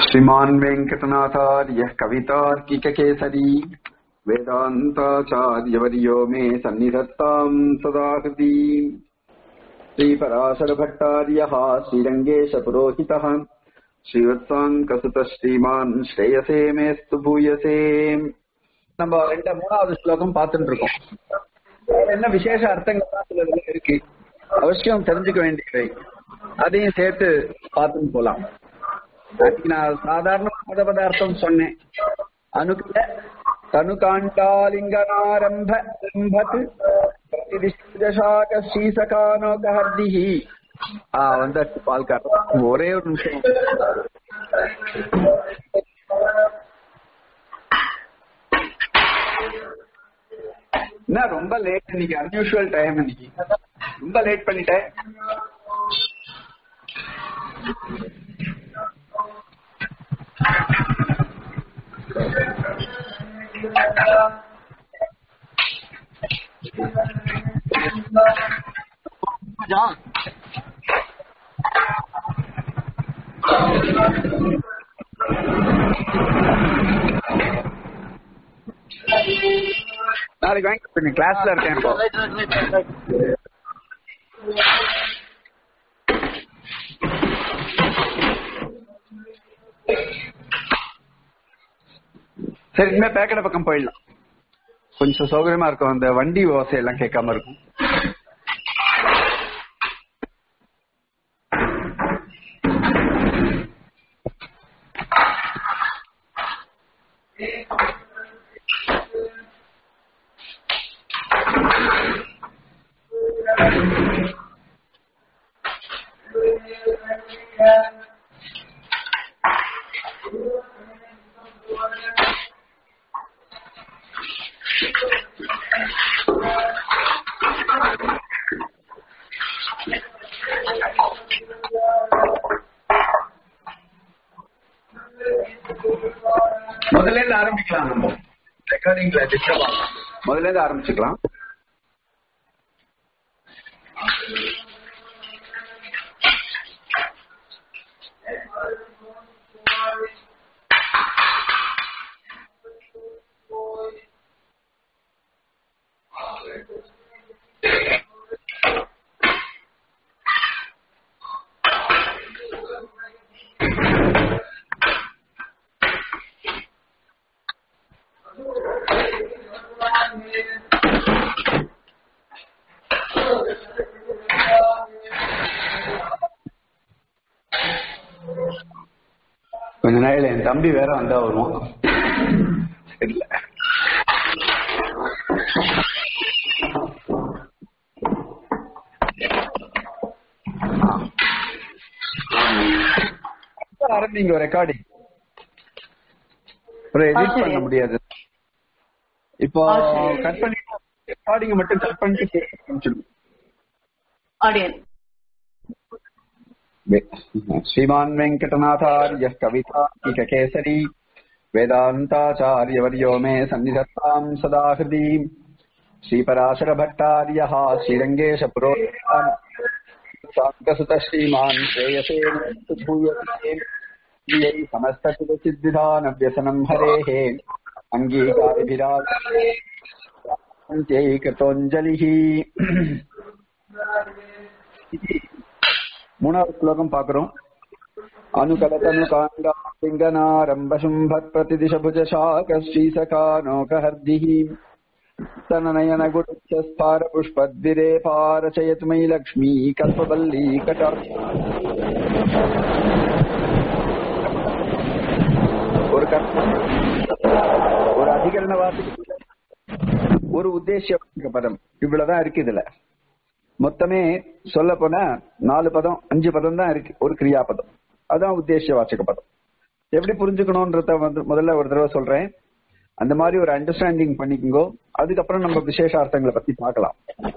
श्रीमान् वेङ्कटनाथार्यः कवितार्किककेसरी वेदान्ताचार्यवर्यो मे सन्निधत्ताम् सदा हृदि श्रीपराशरभट्टार्यः श्रीरङ्गेशपुरोहितः श्रीवत्साङ्कसुतः श्रीमान् श्रेयसे मेस्तु भूयसे நம்ம ரெண்டு மூணாவது ஸ்லோகம் பார்த்துட்டு இருக்கோம் வேற என்ன விசேஷ அர்த்தங்கள் தான் சில இதுல இருக்கு அவசியம் தெரிஞ்சுக்க வேண்டியவை அதையும் சேர்த்து பார்த்துன்னு போலாம் அதுக்கு நான் சாதாரண பத பதார்த்தம் சொன்னேன் அனுகில தனுகாண்டாலிங்கனாரம்ப ரம்பத் பிரதிதிஷ்டசாக ஸ்ரீசகானோகஹர்திஹி ஆ வந்தாச்சு பால்கார் ஒரே ஒரு நிமிஷம் என்ன ரொம்ப லேட் இன்னைக்கு அன்யூஷுவல் டைம் இன்னைக்கு ரொம்ப லேட் பண்ணிட்டேன் நாளைக்கு வாங்கி கிளாஸ்ல இருக்கேன் இப்போ சரி இனிமே பேக்கடை பக்கம் போயிடலாம் கொஞ்சம் சௌகரியமா இருக்கும் அந்த வண்டி ஓசை எல்லாம் கேட்காம இருக்கும் முதல்ல இருந்து ஆரம்பிக்கலாம் நம்ம ரெக்கார்டிங்ல டிஸ்டர்ப் ஆகும் முதல்ல இருந்து ஆரம்பிச்சுக்கலாம் கொஞ்ச நாள் என் தம்பி வேற வந்தா வருவான் இல்ல ஆரம்பிங்க ரெக்கார்டிங் அப்புறம் எடிட் பண்ண முடியாது இப்போ ஆ, சரி. கட் பண்ணி ரெக்கார்டிங் மட்டும் கட் பண்ணிட்டு ஆரம்பிச்சிடுங்க. ஆடியன் श्रीमान् वेङ्कटनाथार्यः कविताकेसरी वेदान्ताचार्यवर्यो मे सन्निधत्ताम् सदा हृदि श्रीपराशरभट्टार्यः श्रीरङ्गेशपुरोहितान् साङ्कसुतः श्रीमान् श्रेयसे भूयसे प्रियै समस्तचिदचिद्विधानव्यसनम् हरेः अङ्गीकारिभिराजन्त्यै कृतोञ्जलिः மூணாவது ஸ்லோகம் பாக்குறோம் அனுகலதனு காண்டாலிங்கனாரம்ப பிரதிதிஷ புஜ சாக ஸ்ரீசகானோகஹர்திः तननयन गुडस्पार पुष्पद्भिरे पारचयतु मयि लक्ष्मी कल्पवल्ली कटाक्ष ஒரு கற்ப- ஒரு அதிகரண வாசிக்கு ஒரு உத்தேசிய பதம் இவ்வளவுதான் இருக்கு இதுல மொத்தமே சொல்ல போனா நாலு பதம் அஞ்சு பதம் தான் இருக்கு ஒரு கிரியா பதம் அதான் உத்தேசிய வாச்சக பதம் எப்படி புரிஞ்சுக்கணும்ன்றத வந்து முதல்ல ஒரு தடவை சொல்றேன் அந்த மாதிரி ஒரு அண்டர்ஸ்டாண்டிங் பண்ணிக்கோங்க அதுக்கப்புறம் நம்ம விசேஷார்த்தங்களை பத்தி பார்க்கலாம்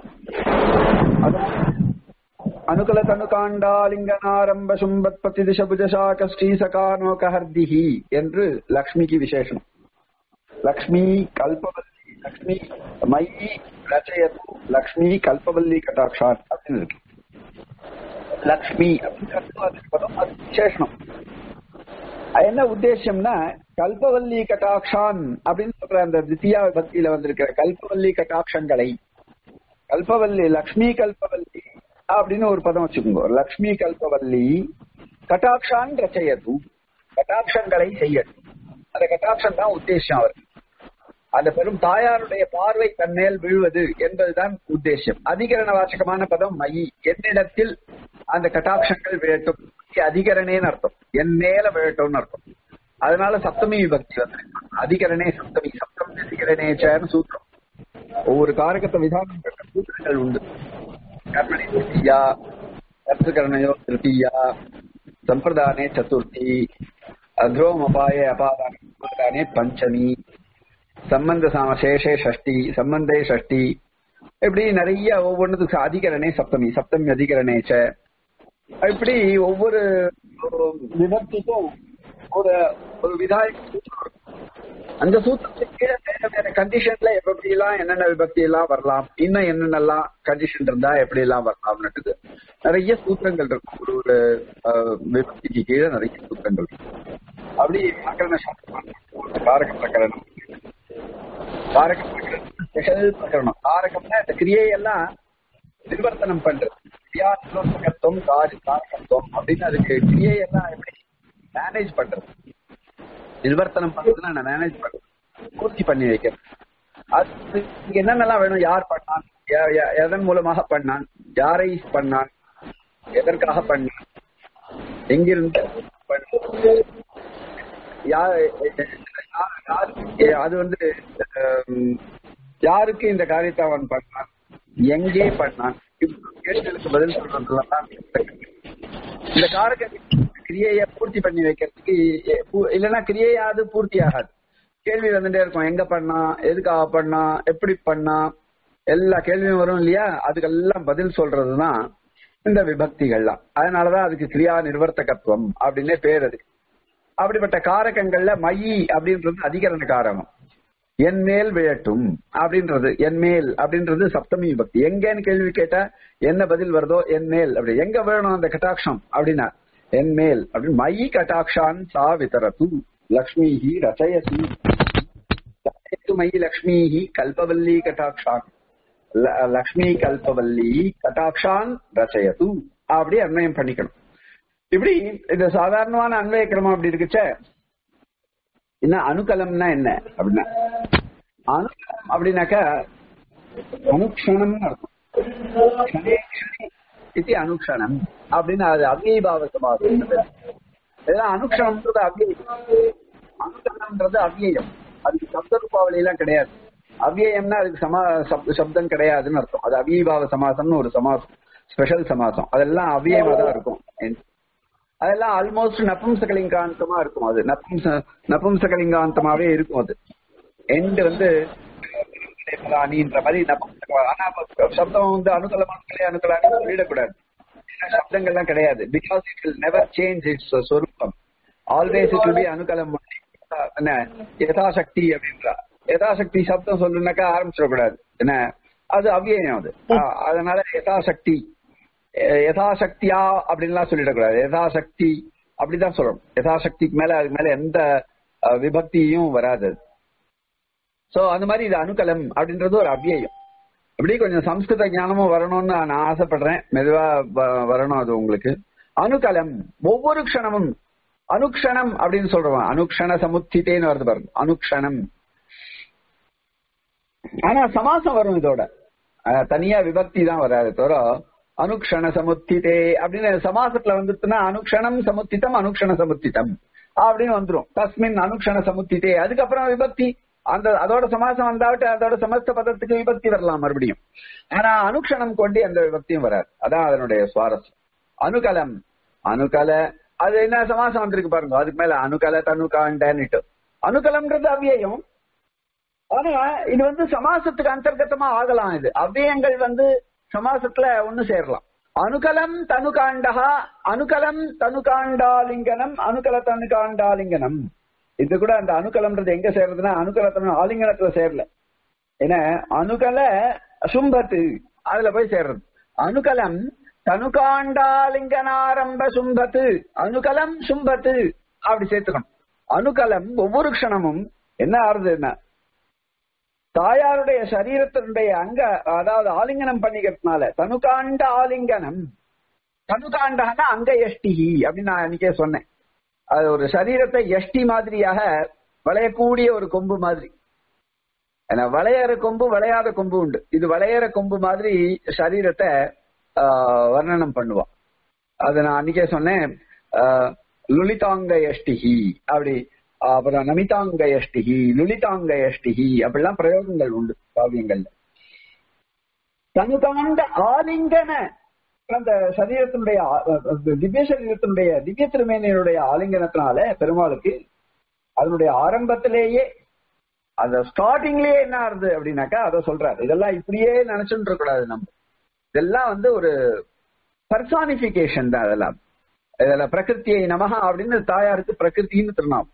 அனுகல தனுகாண்டாலிங்கனாரம்ப சும்பத் பத்தி புஜசாக ஸ்ரீசகானோகஹர்திஹி என்று லக்ஷ்மிக்கு விசேஷனம் லக்ஷ்மி கல்பவல்லி லக்ஷ்மி மயி ரச்சயது லக்ஷ்மி கல்பவல்லி கட்டாட்சாத் அப்படின்னு இருக்கு லக்ஷ்மி அப்படிங்கிறது அதுக்கு பதம் அது விசேஷனம் அது என்ன உத்தேசம்னா கல்பவல்லி கட்டாட்சான் அப்படின்னு சொல்ற அந்த தித்தியா பக்தியில வந்திருக்கிற கல்பவல்லி கட்டாட்சங்களை கல்பவல்லி லக்ஷ்மி கல்பவல்லி அப்படின்னு ஒரு பதம் வச்சுக்கோங்க லக்ஷ்மி கல்பவல்லி கட்டாட்சான் ரச்சயது கட்டாட்சங்களை செய்யட்டும் அந்த கட்டாட்சம் தான் உத்தேசம் அவர் அந்த பெரும் தாயாருடைய பார்வை தன்மேல் விழுவது என்பதுதான் உத்தேசம் அதிகரண வாசகமான பதம் மயி என்னிடத்தில் அந்த கட்டாட்சங்கள் விழட்டும் அதிகரணேன்னு அர்த்தம் என் மேல விழட்டும்னு அர்த்தம் அதனால சப்தமி விபக்தி வந்து அதிகரணே சப்தமி சப்தம் அதிகரணேச்சன்னு சூத்திரம் ஒவ்வொரு காரகத்தை விதானம் பெற்ற சூத்திரங்கள் உண்டு கர்மணி திருத்தியா கர்த்தகரணயோ திருத்தியா சம்பிரதானே சதுர்த்தி அத்ரோமபாய அபாதானே பஞ்சமி சம்பந்த சாம சேஷே ஷஷ்டி சம்பந்தே ஷஷ்டி இப்படி நிறைய ஒவ்வொன்றுத்துக்கு அதிகரணே சப்தமி சப்தமி அதிகரணேச்ச இப்படி ஒவ்வொரு விபக்திக்கும் ஒரு ஒரு விதாயக சூத்திரம் இருக்கும். அந்த சூத்திரத்துக்கு கீழே வேற வேற கண்டிஷன்ல எப்படி எல்லாம் என்னென்ன விபக்தி எல்லாம் வரலாம் இன்னும் என்னென்னலாம் கண்டிஷன் இருந்தா எப்படி எல்லாம் வரலாம்னுட்டு நிறைய சூத்திரங்கள் இருக்கும் ஒரு ஒரு அஹ், விபக்திக்கு கீழே நிறைய சூத்திரங்கள் இருக்கும் அப்படி பிரகரண சாஸ்திரம் காரக பிரகரணம் காரக பிரகரணம் ஸ்பெஷல் பிரகரணம் காரகம்னா இந்த கிரியையெல்லாம் நிர்வர்த்தனம் பண்றது கிரியா நிர்வர்த்தகத்துவம் காரி காரகத்துவம் அப்படின்னு அதுக்கு கிரியையெல்லாம் எப்படி மேனேஜ் பண்றது நிர்வர்த்தனம் பண்றதுன்னா நான் மேனேஜ் பண்றது பூர்த்தி பண்ணி வைக்கிறது அது இங்க என்னென்னலாம் வேணும் யார் பண்ணான் யா- யா- எதன் மூலமாக பண்ணான் யாரை பண்ணான் எதற்காக பண்ணான் எங்கிருந்து பண்ணான்? யா- யா- யாருக்கு அது வந்து ஹம், யாருக்கு இந்த காரியத்தை அவன் பண்ணான் எங்கே பண்ணான் இப்படி கேள்விகளுக்கு பதில் சொல்றதுலாம் இந்த காரக கிரியையை பூர்த்தி பண்ணி வைக்கிறதுக்கு எ- பூ- இல்லைன்னா கிரியையாவது பூர்த்தி ஆகாது கேள்வி வந்துட்டே இருக்கும் எங்க பண்ணா எதுக்காக பண்ணா எப்படி பண்ணா எல்லா கேள்வியும் வரும் இல்லையா அதுக்கெல்லாம் பதில் சொல்றதுதான் இந்த விபக்திகள்லாம் அதனாலதான் அதுக்கு கிரியா நிர்வர்த்தகத்துவம் அப்படின்னே பேர் அது அப்படிப்பட்ட காரகங்கள்ல மயி அப்படின்றது அதிகரண காரகம் என் மேல் விழட்டும் அப்படின்றது என் மேல் அப்படின்றது சப்தமி விபக்தி எங்கன்னு கேள்வி கேட்டா என்ன பதில் வருதோ என் மேல் அப்படி எங்க வேணும் அந்த கட்டாட்சம் அப்படின்னா என் மேல் அப்படின்னு மயி கட்டாட்சான் சா விதரது லக்ஷ்மிஹி ரச்சயசி ரச்சயத்து மயி லக்ஷ்மிஹி கல்பவல்லி கட்டாட்சான் ல- லக்ஷ்மி கல்பவல்லி கட்டாட்சான் ரச்சயது அப்படி அன்வயம் பண்ணிக்கணும் இப்படி இது சாதாரணமான அன்வய கிரமம் அப்படி இருக்குச்சே என்ன அணுகலம்னா என்ன அப்படின்னா அணுகலம் அப்படின்னாக்கா அனுக்ஷணம்னு அர்த்தம் க்ஷணே க்ஷணே இது அனுக்ஷணம் அப்படின்னு அது அவ்யபாவசமாக இதெல்லாம் அனுக்ஷணம்ன்றது அவ்யயம் அனுகலம்ன்றது அவ்யயம் அதுக்கு சப்த ரூபாவளி எல்லாம் கிடையாது அவ்யயம்னா அதுக்கு சமா சப்- சப்தம் கிடையாதுன்னு அர்த்தம் அது அவ்யபாவ சமாசம்னு ஒரு சமாசம் ஸ்பெஷல் சமாசம் அதெல்லாம் அவ்யயமா தான் இருக்கும் அதெல்லாம் ஆல்மோஸ்ட் நபும்சகலிங்காந்தமா இருக்கும் அது நபும்ச நபும்சகலிங்காந்தமாவே இருக்கும் அது எண்ட் வந்து அணின்ற மாதிரி நபும்சக ஆனா அப்ப சப்தம் வந்து அனுகலம் அணுக்கலே அணுக்கலான்னு சொல்லிடக்கூடாது ஏன்னா சப்தங்கள்லாம் கிடையாது because it will never change it's சொரூபம் ஆல்வேஸ் இட் வில் பி அனுகலம் only. என்ன யதாசக்தி அப்படின்றா யதாசக்தி சப்தம் சொல்லுனாக்கா ஆரம்பிச்சிடக்கூடாது என்ன அது அவ்வியம் அது ஆஹ் அதனால யதாசக்தி அஹ் யதாசக்தியா அப்படின்லாம் சொல்லிடக்கூடாது யதாசக்தி அப்படிதான் சொல்லணும் யதாசக்திக்கு மேல அதுக்கு மேல எந்த அஹ், விபக்தியும் வராது சோ அந்த மாதிரி இது அணுகலம் அப்படின்றது ஒரு அவ்வியம் அப்படி கொஞ்சம் சம்ஸ்கிருத ஞானமும் வரணும்னு நான் ஆசைப்படுறேன் மெதுவா வ- வரணும் அது உங்களுக்கு அணுகலம் ஒவ்வொரு க்ஷணமும் அனுக்ஷணம் அப்படின்னு சொல்றோம் அனுக்ஷண சமுத்தித்தேன்னு வருது பாருங்க அனுக்ஷணம் ஆனா சமாசம் வரும் இதோட அஹ், தனியா விபக்தி தான் வராது தவிர அனுக்ஷண சமுத்திதே அப்படின்னு சமாசத்துல வந்துட்டுனா அனுக்ஷணம் சமுத்திதம் அனுக்ஷண சமுத்திதம் அப்படின்னு வந்துரும் தஸ்மின் அனுக்ஷண சமுத்திதே அதுக்கப்புறம் விபக்தி அந்த அதோட சமாசம் வந்தாவிட்டு அதோட சமஸ்த பதத்துக்கு விபக்தி வரலாம் மறுபடியும் ஆனா அனுக்ஷணம் கொண்டு அந்த விபக்தியும் வராது அதான் அதனுடைய சுவாரஸ்யம் அனுகலம் அனுகல அது என்ன சமாசம் வந்திருக்கு பாருங்க அதுக்கு மேல அனுகல தனுகாண்டன்னுட்டு அனுகலம்ன்றது அவ்வியம் ஆனா இது வந்து சமாசத்துக்கு அந்தர்கத்தமா ஆகலாம் இது அவ்வியங்கள் வந்து சமாசத்துல ஒண்ணு சேரலாம் அனுகலம் தனுகாண்டகா அனுகலம் தனுகாண்டாலிங்கனம் அனுகல தனுகாண்டாலிங்கனம் இது கூட அந்த அனுகலம்ன்றது எங்க சேர்றதுன்னா அனுகல தனு ஆலிங்கனத்துல சேரல ஏன்னா அனுகல சும்பத்து அதுல போய் சேர்றது அனுகலம் தனுகாண்டாலிங்கனாரம்ப சும்பத்து அனுகலம் சும்பத்து அப்படி சேர்த்துக்கணும் அணுகலம் ஒவ்வொரு க்ஷணமும் என்ன ஆறுதுன்னா தாயாருடைய சரீரத்தினுடைய அங்க அதாவது ஆலிங்கனம் பண்ணிக்கிறதுனால தனுகாண்ட ஆலிங்கனம் தனுகாண்டகனா அங்க எஷ்டிஹி அப்படின்னு நான் அன்னைக்கே சொன்னேன் அது ஒரு சரீரத்தை எஷ்டி மாதிரியாக வளையக்கூடிய ஒரு கொம்பு மாதிரி ஏன்னா வளையற கொம்பு வளையாத கொம்பு உண்டு இது வளையற கொம்பு மாதிரி சரீரத்தை ஆஹ், வர்ணனம் பண்ணுவான் அது நான் அன்னைக்கே சொன்னேன் ஆஹ், லுலிதாங்க எஷ்டிஹி அப்படி அப்புறம் நமிதாங்க எஷ்டிஹி லுலிதாங்க எஷ்டிஹி அப்படிலாம் பிரயோகங்கள் உண்டு காவியங்கள்ல தனுதாண்ட ஆலிங்கன அந்த சரீரத்தினுடைய ஆ- அந்த திவ்ய சரீரத்தினுடைய திவ்ய திருமேனியனுடைய ஆலிங்கனத்தினால பெருமாளுக்கு அதனுடைய ஆரம்பத்திலேயே அந்த ஸ்டார்டிங்லயே என்ன ஆறுது அப்படின்னாக்கா அதை சொல்றாரு இதெல்லாம் இப்படியே நினைச்சுட்டு இருக்க கூடாது நம்ம இதெல்லாம் வந்து ஒரு பர்சானிபிகேஷன் தான் அதெல்லாம் இதுல பிரகிருத்தியை நமகா அப்படின்னு தாயாருக்கு பிரகிருத்தின்னு திருநாமம்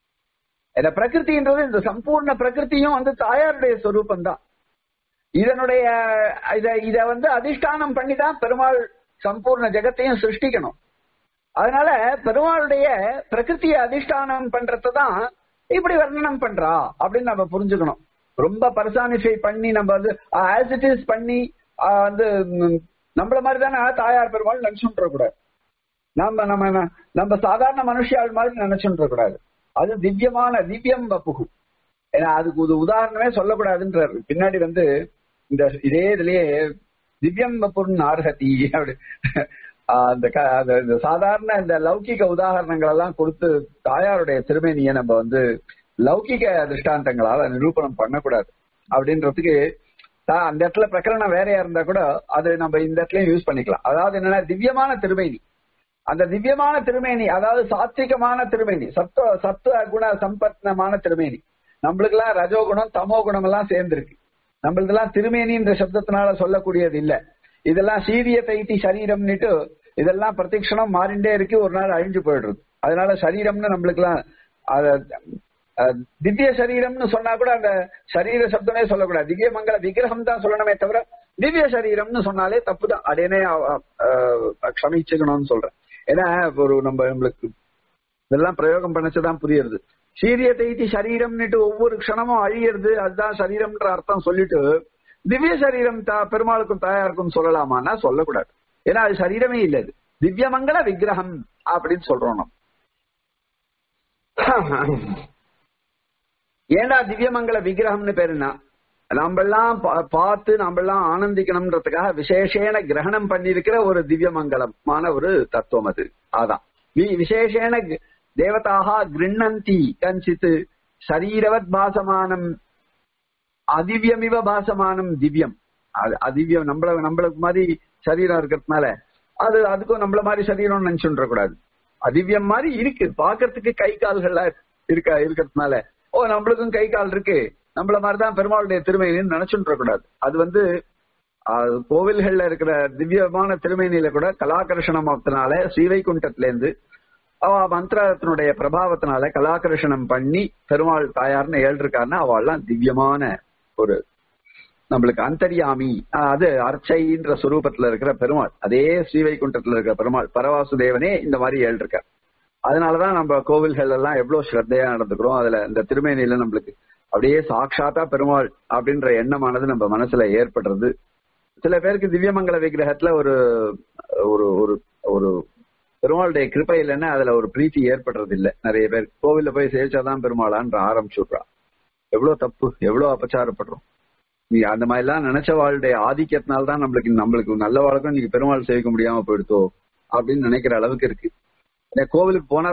இதுல பிரகிருத்தின்றது இந்த சம்பூர்ண பிரகிருத்தியும் வந்து தாயாருடைய சொரூபம் தான் இதனுடைய இத இத வந்து அதிஷ்டானம் பண்ணி தான் பெருமாள் சம்பூர்ண ஜெகத்தையும் சிருஷ்டிக்கணும் அதனால பெருமாளுடைய பிரகிருத்தியை அதிஷ்டானம் பண்றதுதான் இப்படி வர்ணனம் பண்றா அப்படின்னு நம்ம புரிஞ்சுக்கணும் ரொம்ப பர்சானிஃபை பண்ணி நம்ம வந்து ஆஸ் இட் இஸ் பண்ணி ஆஹ் வந்து ம், நம்மள மாதிரி தானே தாயார் பெருமாள் நினைச்சுட்டு கூடாது நம்ம நம்ம நம்ம சாதாரண மனுஷியாள் மாதிரி நினைச்சுட்டு கூடாது அது திவ்யமான திவ்யம் வப்புகு ஏன்னா அதுக்கு ஒரு உதாரணமே சொல்லக்கூடாதுன்றாரு பின்னாடி வந்து இந்த இதே இதுலயே திவ்யம் வப்புன் ஆர்ஹதி அப்படி ஆஹ் அந்த க- அந்த இந்த சாதாரண இந்த லௌகிக உதாரணங்கள் எல்லாம் கொடுத்து தாயாருடைய திருமேனியை நம்ம வந்து லௌகிக திருஷ்டாந்தங்களால நிரூபணம் பண்ணக்கூடாது அப்படின்றதுக்கு தா- அந்த இடத்துல பிரகரணம் வேறையா இருந்தா கூட அது நம்ம இந்த இடத்துலயும் யூஸ் பண்ணிக்கலாம் அதாவது என்னன்னா திவ்யமான திருமேனி அந்த திவ்யமான திருமேனி அதாவது சாத்விகமான திருமேனி சத்துவ சத்துவ குண சம்பத்னமான திருமேனி நம்மளுக்கெல்லாம் ரஜோகுணம் தமோ குணம் எல்லாம் சேர்ந்திருக்கு நம்மளதெல்லாம் திருமேனின்ற சப்தத்தினால சொல்லக்கூடியது இல்ல இதெல்லாம் சீரிய தைத்தி சரீரம்னுட்டு இதெல்லாம் பிரதிக்ஷணம் மாறிண்டே இருக்கு ஒரு நாள் அழிஞ்சு போயிடுறது அதனால சரீரம்னு நம்மளுக்கெல்லாம் அத அஹ், திவ்ய சரீரம்னு சொன்னா கூட அந்த சரீர சப்தமே சொல்லக்கூடாது திவ்ய மங்கள விக்கிரகம் தான் சொல்லணுமே தவிர திவ்ய சரீரம்னு சொன்னாலே தப்பு தான் அடனே க்ஷமிச்சுக்கணும்னு சொல்றேன் ஏன்னா ஒரு நம்ம நம்மளுக்கு இதெல்லாம் பிரயோகம் பண்ணச்சுதான் புரியுறது சீரிய தைத்தி சரீரம்னுட்டு ஒவ்வொரு க்ஷணமும் அழியிறது அதுதான் சரீரம்ன்ற அர்த்தம் சொல்லிட்டு திவ்ய சரீரம் தா பெருமாளுக்கும் தாயாருக்கும் சொல்லலாமான்னா சொல்லக்கூடாது ஏன்னா அது சரீரமே இல்ல அது திவ்யமங்கல விக்கிரகம் அப்படின்னு சொல்றோம் நம்ம ஏண்டா திவ்யமங்கல விக்கிரகம்னு பேருனா நாமெல்லாம் பா- பார்த்து நாமெல்லாம் ஆனந்திக்கணும்ன்றதுக்காக விசேஷேன கிரகணம் பண்ணியிருக்கிற ஒரு திவ்யமங்கலமான ஒரு தத்துவம் அது அதான் வி- விசேஷேன க- தேவதாக கிருண்ணந்தி கஞ்சித் சரீரவத் பாசமானம் அதிவ்யமிவ பாசமானம் திவ்யம் அது அதிவ்யம் நம்மள நம்மளுக்கு மாதிரி சரீரம் இருக்கிறதுனால அது அதுக்கும் நம்மள மாதிரி சரீரம் நினைச்சுன்ற கூடாது அதிவ்யம் மாதிரி இருக்கு பாக்குறதுக்கு கை கால்கள்லாம் இருக்க இருக்கிறதுனால ஓ நம்மளுக்கும் கை கால் இருக்கு நம்மள மாதிரிதான் பெருமாளுடைய திருமையின்னு நினைச்சுன்ற கூடாது அது வந்து ஆஹ், கோவில்கள்ல இருக்கிற திவ்யமான திருமேனியில கூட கலாகர்ஷணத்தினால ஸ்ரீவைகுண்டத்துல இருந்து அவ மந்திரத்தினுடைய பிரபாவத்தினால கலாகர்ஷணம் பண்ணி பெருமாள் தாயார்னு ஏழ்ருக்காருன்னா அவள்லாம் திவ்யமான ஒரு நம்மளுக்கு அந்தரியாமி ஆஹ், அது அர்ச்சைன்ற சுரூபத்துல இருக்கிற பெருமாள் அதே ஸ்ரீவைகுண்டத்துல இருக்கிற பெருமாள் பரவாசுதேவனே இந்த மாதிரி ஏழ்ருக்கார் அதனாலதான் நம்ம கோவில்கள் எல்லாம் எவ்வளவு ஸ்ரத்தையா நடந்துக்கிறோம் அதுல இந்த திருமேனியில நம்மளுக்கு அப்படியே சாட்சாத்தா பெருமாள் அப்படின்ற எண்ணமானது நம்ம மனசுல ஏற்படுறது சில பேருக்கு திவ்யமங்கல விக்கிரகத்துல ஒரு ஒரு ஒரு ஒரு பெருமாளுடைய கிருப்பை இல்லைன்னா அதுல ஒரு பிரீத்தி ஏற்படுறது இல்ல நிறைய பேர் கோவில்ல போய் சேவிச்சாதான் பெருமாளான்ற ஆரம்பிச்சுடுறா எவ்வளவு தப்பு எவ்வளவு அபச்சாரப்படுறோம் நீ அந்த மாதிரி எல்லாம் நினைச்ச வாழ்டைய ஆதிக்கத்தினால தான் நம்மளுக்கு நம்மளுக்கு நல்ல வாழ்க்கும் நீங்க பெருமாள் சேவிக்க முடியாம போயிடுதோ அப்படின்னு நினைக்கிற அளவுக்கு இருக்கு ஏன்னா கோவிலுக்கு போனா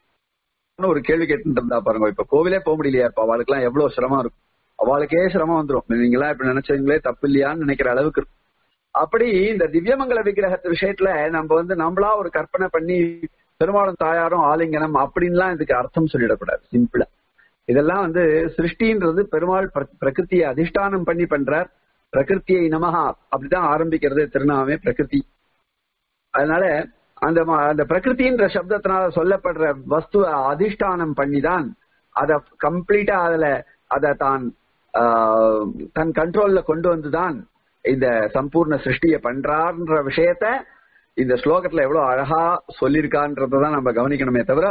ஒரு கேள்வி கேட்டு இருந்தா பாருங்க இப்ப கோவிலே போக முடியலையா இப்ப அவளுக்கு எல்லாம் எவ்வளவு சிரமம் இருக்கும் அவளுக்கே சிரமம் வந்துரும் நீங்க எல்லாம் இப்ப நினைச்சவங்களே தப்பு இல்லையான்னு நினைக்கிற அளவுக்கு இருக்கும் அப்படி இந்த திவ்யமங்கல விக்கிரகத்து விஷயத்துல நம்ம வந்து நம்மளா ஒரு கற்பனை பண்ணி பெருமாளும் தாயாரும் ஆலிங்கனம் அப்படின்லாம் இதுக்கு அர்த்தம் சொல்லிடக்கூடாது சிம்பிளா இதெல்லாம் வந்து சிருஷ்டின்றது பெருமாள் பிர- பிரகிருத்தியை அதிஷ்டானம் பண்ணி பண்றார் பிரகிருத்தியை நமகா அப்படிதான் ஆரம்பிக்கிறது திருநாமே பிரகிருதி அதனால அந்த ம- அந்த பிரகிருதின்ற சப்தத்தினால சொல்லப்படுற வஸ்துவ அதிஷ்டானம் பண்ணிதான் அத கம்ப்ளீட்டா அதுல அத தான் ஆஹ், தன் கண்ட்ரோல்ல கொண்டு வந்துதான் இந்த சம்பூர்ண சிருஷ்டிய பண்றார்ன்ற விஷயத்த இந்த ஸ்லோகத்துல எவ்வளவு அழகா சொல்லியிருக்கான்றதான் நம்ம கவனிக்கணுமே தவிர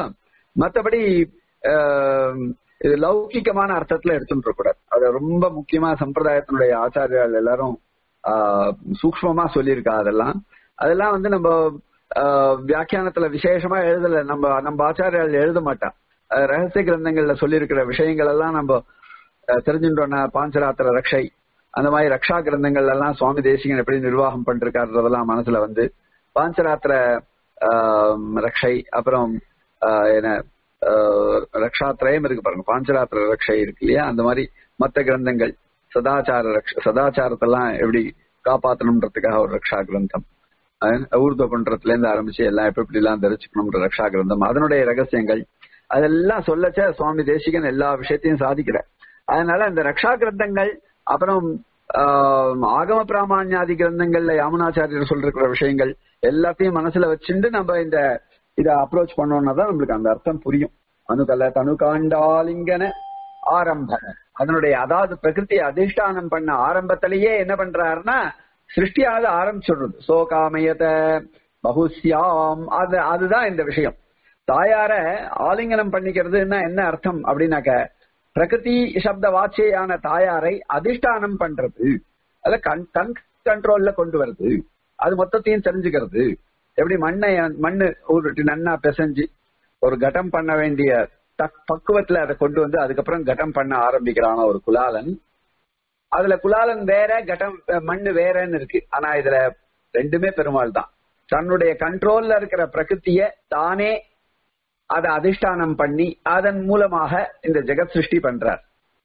மத்தபடி ஆஹ், இது லௌகிகமான அர்த்தத்துல எடுத்துட்டு கூடாது அது ரொம்ப முக்கியமா சம்பிரதாயத்தினுடைய ஆச்சாரியால் எல்லாரும் ஆஹ், சூக்ஷ்மமா சொல்லியிருக்கா அதெல்லாம் அதெல்லாம் வந்து நம்ம ஆஹ், வியாக்கியானத்துல விசேஷமா எழுதல நம்ம நம்ம ஆச்சாரியால் எழுத மாட்டா அது ரகசிய கிரந்தங்கள்ல சொல்லியிருக்கிற விஷயங்கள் எல்லாம் நம்ம அஹ், தெரிஞ்சுட்டோம்னா பாஞ்சராத்திர ரக்ஷை அந்த மாதிரி ரக்ஷா கிரந்தங்கள் எல்லாம் சுவாமி தேசிகன் எப்படி நிர்வாகம் பண்ணிருக்காருன்றதெல்லாம் மனசுல வந்து பாஞ்சராத்திர ஆஹ், ரக்ஷை அப்புறம் ஆஹ், என்ன ஆஹ், ரக்ஷாத்திரயம் இருக்கு பாருங்க பாஞ்சராத்திர ரக்ஷை இருக்கு இல்லையா அந்த மாதிரி மத்த கிரந்தங்கள் சதாச்சார ரக்ஷ சதாச்சாரத்தெல்லாம் எப்படி காப்பாத்தணுன்றதுக்காக ஒரு ரக்ஷா கிரந்தம் அஹ், ஊர்துவ பண்றதுல இருந்து ஆரம்பிச்சு எல்லாம் எப்படி எப்படி எல்லாம் தரிச்சுக்கணும்ன்ற ரக்ஷா கிரந்தம் அதனுடைய ரகசியங்கள் அதெல்லாம் சொல்லச்ச சுவாமி தேசிகன் எல்லா விஷயத்தையும் சாதிக்கிறார் அதனால இந்த ரக்ஷா கிரந்தங்கள் அப்புறம் ஆஹ், ஆகம பிராமணியாதி கிரந்தங்கள்ல யாமுனாச்சாரியர் சொல்லிருக்கிற விஷயங்கள் எல்லாத்தையும் மனசுல வச்சுட்டு நம்ம இந்த இத அப்ரோச் பண்ணோம்னா தான் நம்மளுக்கு அந்த அர்த்தம் புரியும் அணுகல தனுகாண்டாலிங்கன ஆரம்ப அதனுடைய அதாவது பிரகிருதி அதிஷ்டானம் பண்ண ஆரம்பத்திலேயே என்ன பண்றாருன்னா சிருஷ்டியானது ஆரம்பிச்சுடுறது சோகாமயத பகுஸ்யாம் அது அதுதான் இந்த விஷயம் தாயார ஆலிங்கனம் பண்ணிக்கிறதுன்னா என்ன அர்த்தம் அப்படின்னாக்க பிரகிருதி சப்த வாட்சியான தாயாரை அதிஷ்டானம் பண்றது அத கண் கண் கண்ட்ரோல்ல கொண்டு வருது அது மொத்தத்தையும் தெரிஞ்சுக்கிறது எப்படி மண்ணை மண்ணு ஒரு நன்னா பிசைஞ்சு ஒரு கட்டம் பண்ண வேண்டிய தக் பக்குவத்துல அதை கொண்டு வந்து அதுக்கப்புறம் கட்டம் பண்ண ஆரம்பிக்கிறான ஒரு குலாலன் அதுல குலாலன் வேற கட்டம் மண்ணு வேறன்னு இருக்கு ஆனா இதுல ரெண்டுமே பெருமாள் தான் தன்னுடைய கண்ட்ரோல்ல இருக்கிற பிரகிருத்திய தானே அதை அதிஷ்டானம் பண்ணி அதன் மூலமாக இந்த ஜெகத் சிருஷ்டி பண்றார்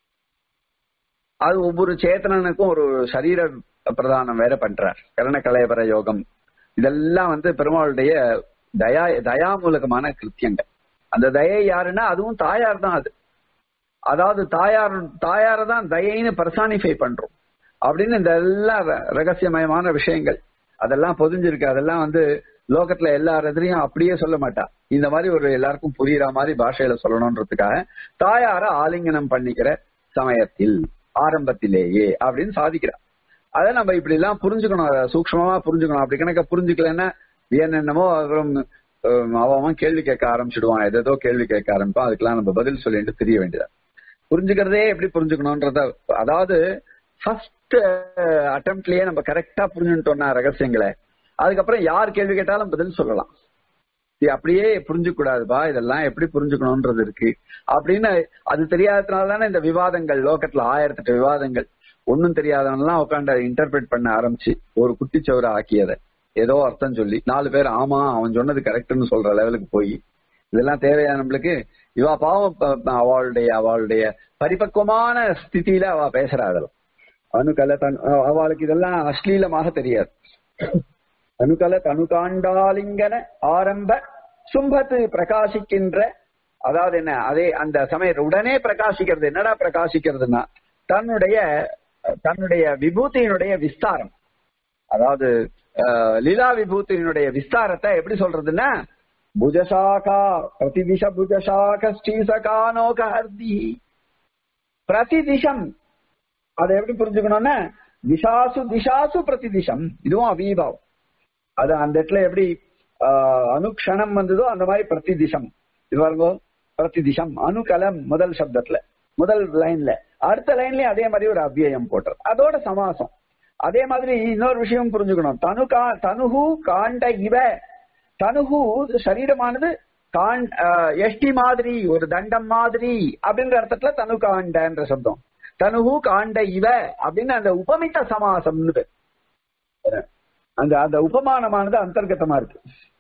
அது ஒவ்வொரு சேத்தனனுக்கும் ஒரு சரீர பிரதானம் வேற பண்றார் கரண கலையபர யோகம் இதெல்லாம் வந்து பெருமாளுடைய தயா தயாமூலகமான கிருத்தியங்கள் அந்த தயை யாருன்னா அதுவும் தாயார் தான் அது அதாவது தாயார் தாயார தான் தயைன்னு பர்சானிஃபை பண்றோம் அப்படின்னு இந்த எல்லா ர- ரகசியமயமான விஷயங்கள் அதெல்லாம் பொதிஞ்சிருக்கு அதெல்லாம் வந்து லோகத்துல எல்லா எதிரையும் அப்படியே சொல்ல மாட்டா இந்த மாதிரி ஒரு எல்லாருக்கும் புரியுற மாதிரி பாஷையில சொல்லணும்ன்றதுக்காக தாயார ஆலிங்கனம் பண்ணிக்கிற சமயத்தில் ஆரம்பத்திலேயே அப்படின்னு சாதிக்கிறா அதை நம்ம இப்படி எல்லாம் புரிஞ்சுக்கணும் அதை சூக்ஷ்மமா புரிஞ்சுக்கணும் அப்படி கணக்க புரிஞ்சுக்கலன்னா என்னென்னமோ அப்புறம் அஹ், அவன் அவன் கேள்வி கேட்க ஆரம்பிச்சிடுவான் ஏதேதோ கேள்வி கேட்க ஆரம்பிப்பான் அதுக்கெல்லாம் நம்ம பதில் சொல்லிட்டு தெரிய வேண்டியதா புரிஞ்சுக்கிறதே எப்படி புரிஞ்சுக்கணும்ன்றத அதாவது ஃபர்ஸ்ட் அட்டம்ப்ட்லயே நம்ம கரெக்டா புரிஞ்சுட்டோம்னா ரகசியங்களை அதுக்கப்புறம் யார் கேள்வி கேட்டாலும் பதில் சொல்லலாம் இது அப்படியே புரிஞ்சுக்க கூடாதுப்பா இதெல்லாம் எப்படி புரிஞ்சுக்கணும்ன்றது இருக்கு அப்படின்னு அது தெரியாததுனால தானே இந்த விவாதங்கள் லோகத்துல ஆயிரத்தெட்டு விவாதங்கள் ஒன்னும் தெரியாதவன்லாம் உட்காந்து அதை இன்டர்பிரேட் பண்ண ஆரம்பிச்சு ஒரு குட்டிச்சவரை ஆக்கியதை ஏதோ அர்த்தம் சொல்லி நாலு பேர் ஆமா அவன் சொன்னது கரெக்ட்னு சொல்ற லெவலுக்கு போய் இதெல்லாம் தேவையா நம்மளுக்கு இவா பாவம் ப- ப- அவளுடைய அவளுடைய பரிபக்குவமான ஸ்திதியில அவ பேசுறா அதெல்லாம் அணுகல தன் அ- அவளுக்கு இதெல்லாம் அশ্লীலமாக தெரியாது அணுகல தனுகாண்டாலிங்கன ஆரம்ப சும்பத்து பிரகாசிக்கின்ற அதாவது என்ன அதே அந்த சமயத்து உடனே பிரகாசிக்கிறது என்னடா பிரகாசிக்கிறதுன்னா தன்னுடைய தன்னுடைய விபூதியினுடைய விஸ்தாரம் அதாவது அஹ், லீலா விபூதியினுடைய விஸ்தாரத்தை எப்படி சொல்றதுன்னா புஜசாகா பிரதிதிஷ புஜசாக ஸ்ரீசகானோகஹர்தி பிரதிதிஷம் அதை எப்படி புரிஞ்சுக்கணும்னா திசாசு திசாசு பிரதிதிஷம் இதுவும் அபீபாவம் அது அந்த இடத்துல எப்படி ஆஹ், அனுக்ஷணம் வந்ததோ அந்த மாதிரி பிரதிதிஷம் இது பாருங்க பிரதிதிஷம் அணுகலம் முதல் சப்தத்துல முதல் லைன்ல அடுத்த லைன்லயும் அதே மாதிரி ஒரு அவ்வியம் போட்டுரு அதோட சமாசம் அதே மாதிரி இன்னொரு விஷயம் புரிஞ்சுக்கணும் தனு கா தனுகு காண்ட இவ தனுகு சரீரமானது காண் ஆஹ், எஷ்டி மாதிரி ஒரு தண்டம் மாதிரி அப்படின்ற அர்த்தத்துல தனு காண்டன்ற சப்தம் தனுகு காண்ட இவ அப்படின்னு அந்த உபமித்த சமாசம்னு பேர். அந்த அந்த உபமானமானது அந்தர்கதமா இருக்கு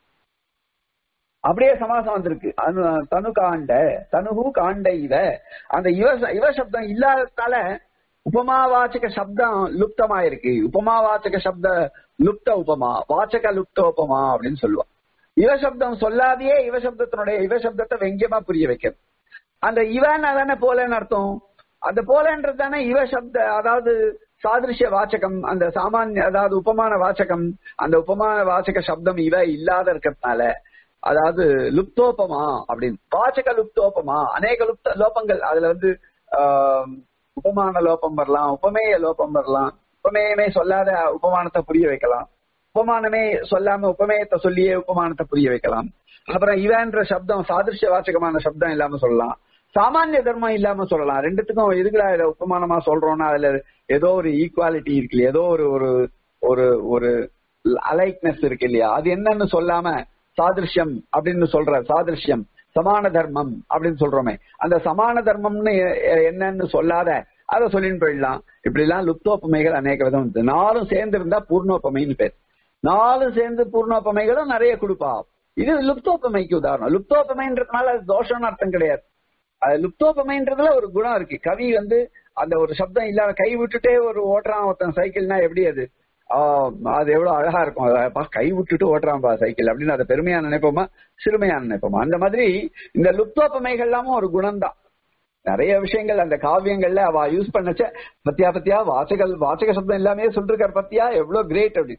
அப்படியே சமாசம் வந்திருக்கு அனு தனு காண்ட தனுகு காண்ட இவ அந்த இவ இவ சப்தம் இல்லாததால உபமாவாச்சக சப்தம் லுப்தமாயிருக்கு உபமாவாச்சக சப்த லுப்த உபமா வாச்சக லுப்த உபமா அப்படின்னு சொல்லுவா இவ சப்தம் சொல்லாதையே இவ சப்தத்தினுடைய இவ சப்தத்தை வெங்கியமா புரிய வைக்கிறது அந்த இவன் தானே போலன்னு அர்த்தம் அந்த போலன்றது தானே இவ சப்த அதாவது சாதிருஷ்ய வாச்சகம் அந்த சாமானிய அதாவது உபமான வாச்சகம் அந்த உபமான வாச்சக சப்தம் இவ இல்லாத இருக்கிறதுனால அதாவது லுப்தோபமா அப்படின்னு வாச்சக லுப்தோபமா அநேக லுப்த லோபங்கள் அதுல வந்து ஆஹ், உபமான லோபம் வரலாம் உபமேய லோபம் வரலாம் உபமேயமே சொல்லாத உபமானத்தை புரிய வைக்கலாம் உபமானமே சொல்லாம உபமேயத்தை சொல்லியே உபமானத்தை புரிய வைக்கலாம் அப்புறம் இவன்ற சப்தம் சாதிருஷ்ய வாச்சகமான சப்தம் இல்லாம சொல்லலாம் சாமானிய தர்மம் இல்லாம சொல்லலாம் ரெண்டுத்துக்கும் எதுக்குடா இதை உபமானமா சொல்றோம்னா அதுல ஏதோ ஒரு ஈக்குவாலிட்டி இருக்கு இல்லையா ஏதோ ஒரு ஒரு ஒரு ஒரு அலைக்னஸ் இருக்கு இல்லையா அது என்னன்னு சொல்லாம சாதிருஷ்யம் அப்படின்னு சொல்ற சாதிருஷ்யம் சமான தர்மம் அப்படின்னு சொல்றோமே அந்த சமான தர்மம்னு எ- எ- என்னன்னு சொல்லாத அதை சொல்லின்னு போயிடலாம் இப்படி எல்லாம் லுப்தோப்பமைகள் அநேக விதம் இருக்கு நாலும் சேர்ந்து இருந்தா பூர்ணோப்பமைன்னு பேர் நாலும் சேர்ந்து பூர்ணோப்பமைகளும் நிறைய கொடுப்பா இது லுப்தோப்பமைக்கு உதாரணம் லுப்தோப்பமைன்றதுனால அது தோஷம்னு அர்த்தம் கிடையாது அது லுப்தோப்பமைன்றதுல ஒரு குணம் இருக்கு கவி வந்து அந்த ஒரு சப்தம் இல்லாத கை விட்டுட்டே ஒரு ஓட்டுறான் ஒருத்தன் சைக்கிள்னா எப்படி அது ஆஹ் அது எவ்வளவு அழகா இருக்கும் அதை பா, கை விட்டுட்டு ஓட்டுறான்பா சைக்கிள் அப்படின்னு அதை பெருமையா நினைப்போமா சிறுமையா நினைப்போமா அந்த மாதிரி இந்த லுப்தோப்பமைகள் எல்லாமும் ஒரு குணம்தான் நிறைய விஷயங்கள் அந்த காவியங்கள்ல அவ யூஸ் பண்ணச்ச பத்தியா பத்தியா வாசகல் வாசக சப்தம் எல்லாமே சொல்லிருக்கார் பத்தியா எவ்வளவு கிரேட் அப்படி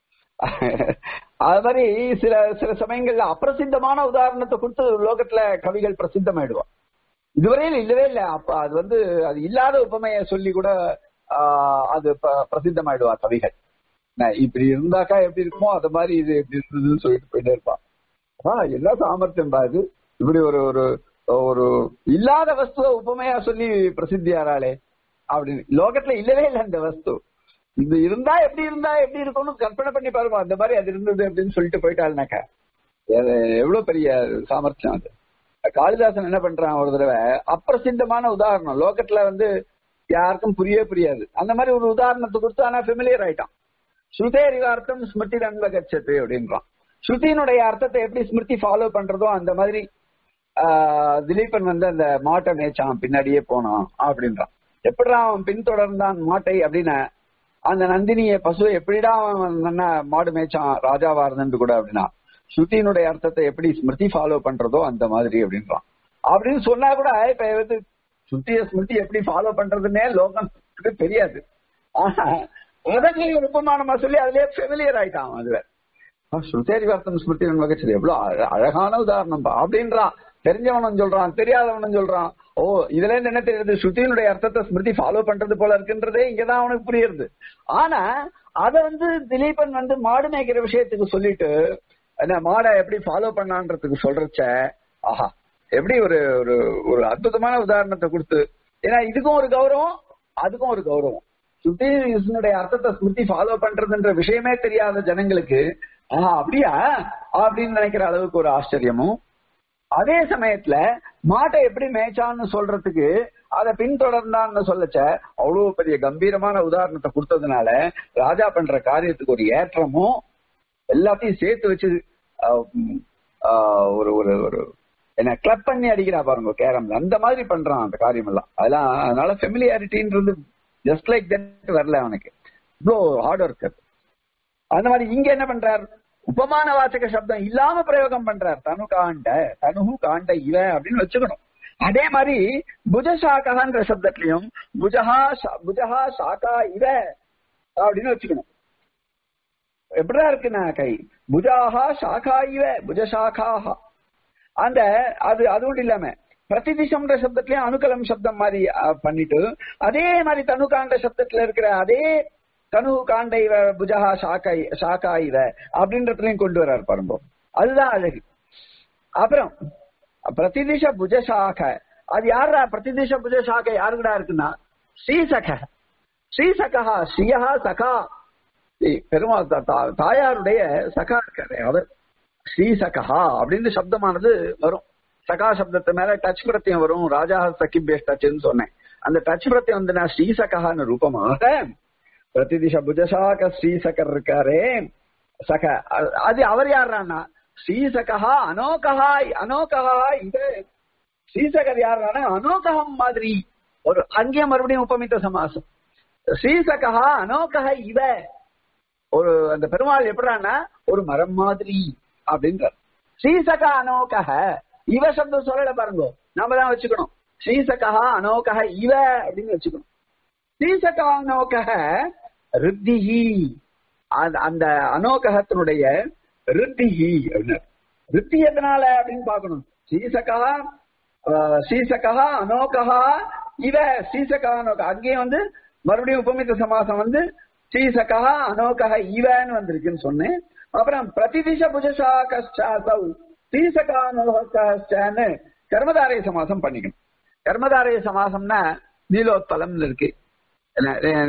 அது மாதிரி சில சில சமயங்கள்ல அப்பிரசித்தமான உதாரணத்தை கொடுத்து லோகத்துல கவிகள் பிரசித்தமாயிடுவான் இதுவரையில் இல்லவே இல்லை அப்ப அது வந்து அது இல்லாத உபமைய சொல்லி கூட ஆஹ், அது ப- பிரசித்தமாயிடுவா கவிகள் நான் இப்படி இருந்தாக்கா எப்படி இருக்குமோ அது மாதிரி இது எப்படி இருந்ததுன்னு சொல்லிட்டு போயிட்டே இருப்பான் ஆஹ் என்ன சாமர்த்தியம் பாது இப்படி ஒரு ஒரு ஒரு இல்லாத வஸ்துவ உபமையா சொல்லி பிரசித்தியாராளே அப்படின்னு லோகத்துல இல்லவே இல்லை அந்த வஸ்து இது இருந்தா எப்படி இருந்தா எப்படி இருக்கும்னு கற்பனை பண்ணி பாருமா அந்த மாதிரி அது இருந்தது அப்படின்னு சொல்லிட்டு போயிட்டாள்னாக்கா எ- எவ்வளவு பெரிய சாமர்த்தியம் அது காளிதாசன் என்ன பண்றான் ஒரு தடவை அப்பிரசித்தமான உதாரணம் லோகத்துல வந்து யாருக்கும் புரியவே புரியாது அந்த மாதிரி ஒரு உதாரணத்தை கொடுத்து ஆனா ஃபெமிலியர் ஆயிட்டான் ஸ்ருதேரிவார்த்தம் ஸ்மிருதி நன்வகச்சது அப்படின்றான் ஸ்ருதியினுடைய அர்த்தத்தை எப்படி ஸ்மிருதி ஃபாலோ பண்றதோ அந்த மாதிரி ஆஹ், திலீபன் வந்து அந்த மாட்டை மேய்ச்சான் பின்னாடியே போனான் அப்படின்றான் எப்படிடா அவன் பின்தொடர்ந்தான் மாட்டை அப்படின்னா அந்த நந்தினிய பசு எப்படிடா அவன் நல்லா மாடு மேய்ச்சான் ராஜாவா இருந்தது கூட அப்படின்னா ஸ்ருதியினுடைய அர்த்தத்தை எப்படி ஸ்மிருதி ஃபாலோ பண்றதோ அந்த மாதிரி அப்படின்றான் அப்படின்னு சொன்னா கூட இப்ப வந்து ஸ்ருதிய ஸ்மிருதி எப்படி ஃபாலோ பண்றதுன்னே லோகத்துக்கு தெரியாது ஆனா உதவி உபமானமா சொல்லி அதுலயே ஃபெமிலியர் ஆயிட்டான் அதுல ஸ்ருதேரி வார்த்தம் ஸ்மிருதி நன்மகச்சது எவ்வளவு அழ- அழகான உதாரணம் அப்படின்றான் தெரிஞ்சவனும் சொல்றான் தெரியாதவனும் சொல்றான் ஓ இதுல இருந்து என்ன தெரியுது ஸ்ருதியினுடைய அர்த்தத்தை ஸ்மிருதி ஃபாலோ பண்றது போல இருக்குன்றதே இங்கதான் அவனுக்கு புரியுது ஆனா அத வந்து திலீபன் வந்து மாடு மேய்க்கிற விஷயத்துக்கு சொல்லிட்டு என்ன மாடை எப்படி ஃபாலோ பண்ணான்றதுக்கு சொல்றச்ச ஆஹா எப்படி ஒரு ஒரு ஒரு அற்புதமான உதாரணத்தை கொடுத்து ஏன்னா இதுக்கும் ஒரு கௌரவம் அதுக்கும் ஒரு கௌரவம் ஸ்ருதியினுடைய அர்த்தத்தை ஸ்மிருதி ஃபாலோ பண்றதுன்ற விஷயமே தெரியாத ஜனங்களுக்கு ஆஹா அப்படியா அப்படின்னு நினைக்கிற அளவுக்கு ஒரு ஆச்சரியமும் அதே சமயத்துல மாட்டை எப்படி மேய்ச்சான்னு சொல்றதுக்கு அதை பின்தொடர்ந்தான்னு சொல்லச்ச அவ்வளவு பெரிய கம்பீரமான உதாரணத்தை கொடுத்ததுனால ராஜா பண்ற காரியத்துக்கு ஒரு ஏற்றமும் எல்லாத்தையும் சேர்த்து வச்சு ஆஹ், உம், ஆஹ், ஒரு ஒரு ஒரு என்ன கிளப் பண்ணி அடிக்கிறா பாருங்க கேரம்ல அந்த மாதிரி பண்றான் அந்த காரியம் எல்லாம் அதெல்லாம் அதனால ஃபெமிலியாரிட்டின்றது ஜஸ்ட் லைக் தட் வரல அவனுக்கு இவ்வளோ ஹார்ட் ஒர்க் அது அந்த மாதிரி இங்க என்ன பண்றார் உபமான வாச்சக சப்தம் இல்லாம பிரயோகம் பண்றார் தனு காண்ட தனுகு காண்ட இவ அப்படின்னு வச்சுக்கணும் அதே மாதிரி புஜசாகான்ற சப்தத்திலையும் புஜஹா சா- புஜஹா சாக்கா இவ அப்படின்னு வச்சுக்கணும் எப்படிதான் இருக்குன்னா கை புஜாஹா சாக்கா இவ புஜசாகாஹா அந்த அது அது ஒன்றும் இல்லாம பிரதிதிசம்ன்ற சப்தத்திலயும் அணுகலம் சப்தம் மாதிரி அஹ், பண்ணிட்டு அதே மாதிரி தனுகாண்ட சப்தத்துல இருக்கிற அதே தனு காண்ட இவ புஜஹா சாக்கா சாக்கா இவ அப்படின்றதுலயும் கொண்டு வர்றாரு பாருங்க அதுதான் அழகு அப்புறம் பிரதிதிஷ புஜசாக அது யாரா பிரதிதிஷ புஜசாக யாருக்குடா இருக்குன்னா ஸ்ரீசக ஸ்ரீசகா ஸ்ரீயா சகா ஏய், பெருமாள் தா- தா- தாயாருடைய சகா இருக்காரு அவர் ஸ்ரீசகா அப்படின்னு சப்தமானது வரும் சகா சப்தத்து மேல டச் பிரத்தியம் வரும் ராஜா சக்கி பேஸ் டச்னு சொன்னேன் அந்த டச் பிரத்தியம் வந்து நான் ஸ்ரீசகான்னு ரூபமாக பிரதிதிஷ புஜசாக ஸ்ரீசகர் இருக்காரே சக அ- அது அவர் யாருன்னா ஸ்ரீசகா அனோகா அனோகா இது ஸ்ரீசகர் யாருன்னா அனோககம் மாதிரி ஒரு அங்கேயும் மறுபடியும் உபமித்த சமாசம் ஸ்ரீசகா அனோகா இவ ஒரு அந்த பெருமாள் எப்படின்னா ஒரு மரம் மாதிரி அப்படின்றார் ஸ்ரீசகா அனோகக இவ சப்தம் சொல்லல பாருங்க நாம தான் வச்சுக்கணும் ஸ்ரீசகா அனோகக இவ அப்படின்னு வச்சுக்கணும் ஸ்ரீசகா அனோகக ரித்திஹி அந்த- அந்த அனோககத்தினுடைய ரித்திஹி அப்படின்னு ரித்தி எதனால அப்படின்னு பார்க்கணும் ஸ்ரீசகா ஆஹ், ஸ்ரீசகா அனோகா இவ ஸ்ரீசகா அனோகா அங்கேயும் வந்து மறுபடியும் உபமித்த சமாசம் வந்து ஸ்ரீசகா அனோகா இவன்னு வந்திருக்குன்னு சொன்னேன் அப்புறம் பிரதிதிஷ புஜசாகௌ ஸ்ரீசகானோகான்னு கர்மதாரய சமாசம் பண்ணிக்கணும் கர்மதாரய சமாசம்னா நீலோத்பலம்னு இருக்கு என்ன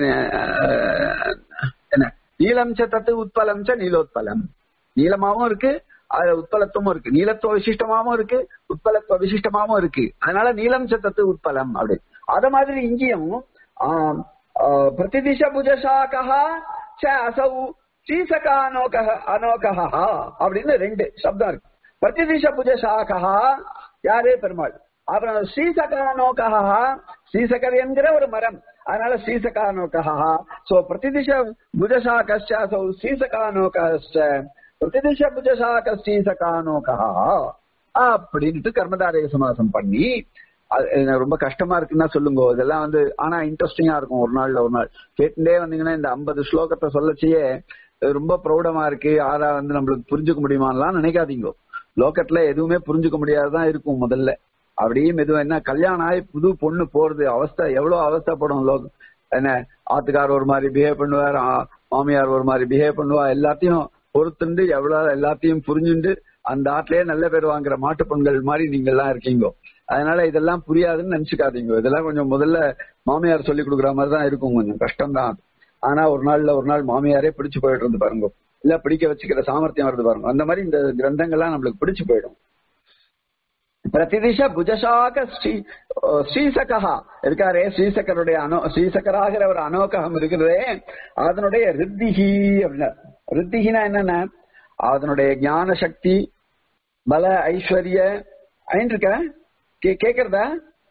என்ன நீலம் ச தத்து உட்பலம் ச நீலோத்பலம் நீளமாவும் இருக்கு அது உட்பலத்துவமும் இருக்கு நீலத்துவ விசிஷ்டமாவும் இருக்கு உட்பலத்துவ விசிஷ்டமாவும் இருக்கு அதனால நீலம் ச தத்து உட்பலம் அப்படி அத மாதிரி இங்கேயும் ஆம், ஆ, பிரதிதிஷ புஜசாகா ச அசௌ ஸ்ரீசகா அனோக அனோகா அப்படின்னு ரெண்டு சப்தம் இருக்கு பிரதிதிஷ புஜசாகா யாரு பெருமாள் அப்புறம் ஸ்ரீசகானோகா ஸ்ரீசகர் என்கிற ஒரு மரம் அதனால ஸ்ரீசகானோகா சோ பிரதிதிஷ புஜசாகஸ்ச சோ ஸ்ரீசகானோகஸ்ச பிரதிதிஷ புஜசாக ஸ்ரீசகானோகா அப்படின்ட்டு கர்மதாரய சமாசம் பண்ணி அது எனக்கு ரொம்ப கஷ்டமா இருக்குன்னா சொல்லுங்க இதெல்லாம் வந்து ஆனா இன்ட்ரெஸ்டிங்கா இருக்கும் ஒரு நாள்ல ஒரு நாள் கேட்டுட்டே வந்தீங்கன்னா இந்த ஐம்பது ஸ்லோகத்தை சொல்லச்சியே ரொம்ப ப்ரௌடமா இருக்கு ஆறா வந்து நம்மளுக்கு புரிஞ்சுக்க முடியுமான்லாம் நினைக்காதீங்க லோகத்துல எதுவுமே புரிஞ்சுக்க முடியாததான் இருக்கும் முதல்ல அப்படியே மெதுவா என்ன கல்யாணம் ஆகி புது பொண்ணு போறது அவஸ்தை எவ்வளவு அவஸ்தைப்படும் லோகம் என்ன ஆத்துக்கார் ஒரு மாதிரி பிஹேவ் பண்ணுவார் ஆ- மாமியார் ஒரு மாதிரி பிஹேவ் பண்ணுவா எல்லாத்தையும் பொறுத்துண்டு எவ்வளவு எல்லாத்தையும் புரிஞ்சுண்டு அந்த ஆட்லயே நல்ல பேர் வாங்குற மாட்டு பெண்கள் மாதிரி நீங்க எல்லாம் இருக்கீங்க அதனால இதெல்லாம் புரியாதுன்னு நினைச்சுக்காதீங்க இதெல்லாம் கொஞ்சம் முதல்ல மாமியார் சொல்லி கொடுக்குற மாதிரி தான் இருக்கும் கொஞ்சம் கஷ்டம் தான் ஆனா ஒரு நாள்ல ஒரு நாள் மாமியாரே பிடிச்சு போயிட்டு இருந்து பாருங்க இல்ல பிடிக்க வச்சுக்கிற சாமர்த்தியம் வருது பாருங்க அந்த மாதிரி இந்த கிரந்தங்கள்லாம் நம்மளுக்கு பிடிச்சு போயிடும் பிரதிதிஷ புஜசாக ஸ்ரீ ஸ்ரீசகா இருக்காரே ஸ்ரீசக்கருடைய அனோ ஸ்ரீசக்கராகிற ஒரு அனோககம் இருக்கிறதே அதனுடைய ரித்திகி அப்படின்னா ரித்திகினா என்னன்னா அதனுடைய ஞான சக்தி பல ஐஸ்வர்ய ஐன் இருக்க கே- கேக்குறதா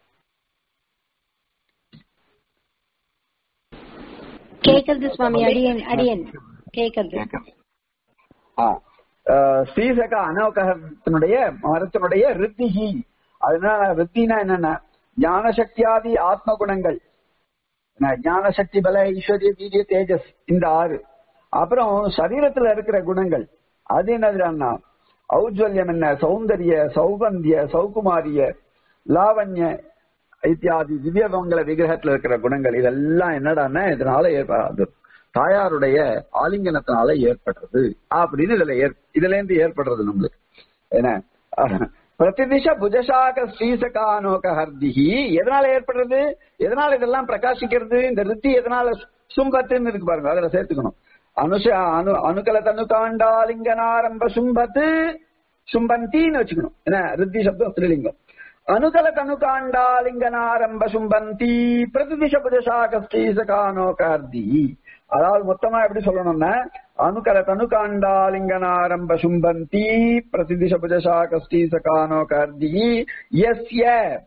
கேக்குறது சுவாமி அடியன் அடியன் கேக்குறது ஆ. அஹ் ஸ்ரீசக அனோகத்தினுடைய மரத்தினுடைய ரித்திகி அதனால ரித்தினா என்னன்னா ஞான சக்தியாதி ஆத்ம குணங்கள் என்ன, ஞான சக்தி பல ஐஸ்வர்ய வீரிய தேஜஸ் இந்த ஆறு அப்புறம் சரீரத்துல இருக்கிற குணங்கள் அது என்னதுன்னா ஔஜ்வல்யம் என்ன சௌந்தரிய சௌகந்திய சௌகுமாரிய லாவண்ய இத்தியாதி திவ்யமங்கல விக்கிரகத்துல இருக்கிற குணங்கள் இதெல்லாம் என்னடான்னா இதனால ஏற்படாது தாயாருடைய ஆலிங்கனத்தினால ஏற்படுறது அப்படின்னு இதுல ஏற்- இதுல இருந்து ஏற்படுறது நம்மளுக்கு என்ன அஹ், பிரதிதிஷ புஜசாக ஸ்ரீசகானோக ஹர்திஹி எதனால ஏற்படுறது எதனால இதெல்லாம் பிரகாசிக்கிறது இந்த ரித்தி எதனால சும்பத்துன்னு இருக்கு பாருங்க அதுல சேர்த்துக்கணும் அனுஷ அனு அணுகல தனுகாண்டாலிங்கனாரம்ப சும்பத்து சும்பந்தின்னு வச்சுக்கணும் என்ன ரித்தி சப்தம் ஸ்ரீலிங்கம் அனுகல தனுகாண்டாலிங்கனாரம்ப சும்பந்தி பிரதிதிஷ புஜசாக ஸ்ரீசகானோகார்தி அதாவது மொத்தமா எப்படி சொல்லணும்னா அனுகல தனுகாண்டாலிங்கனாரம்ப சும்பந்தி பிரதிதிஷ புஜசாக ஸ்ரீசகானோகார்தி எஸ்ய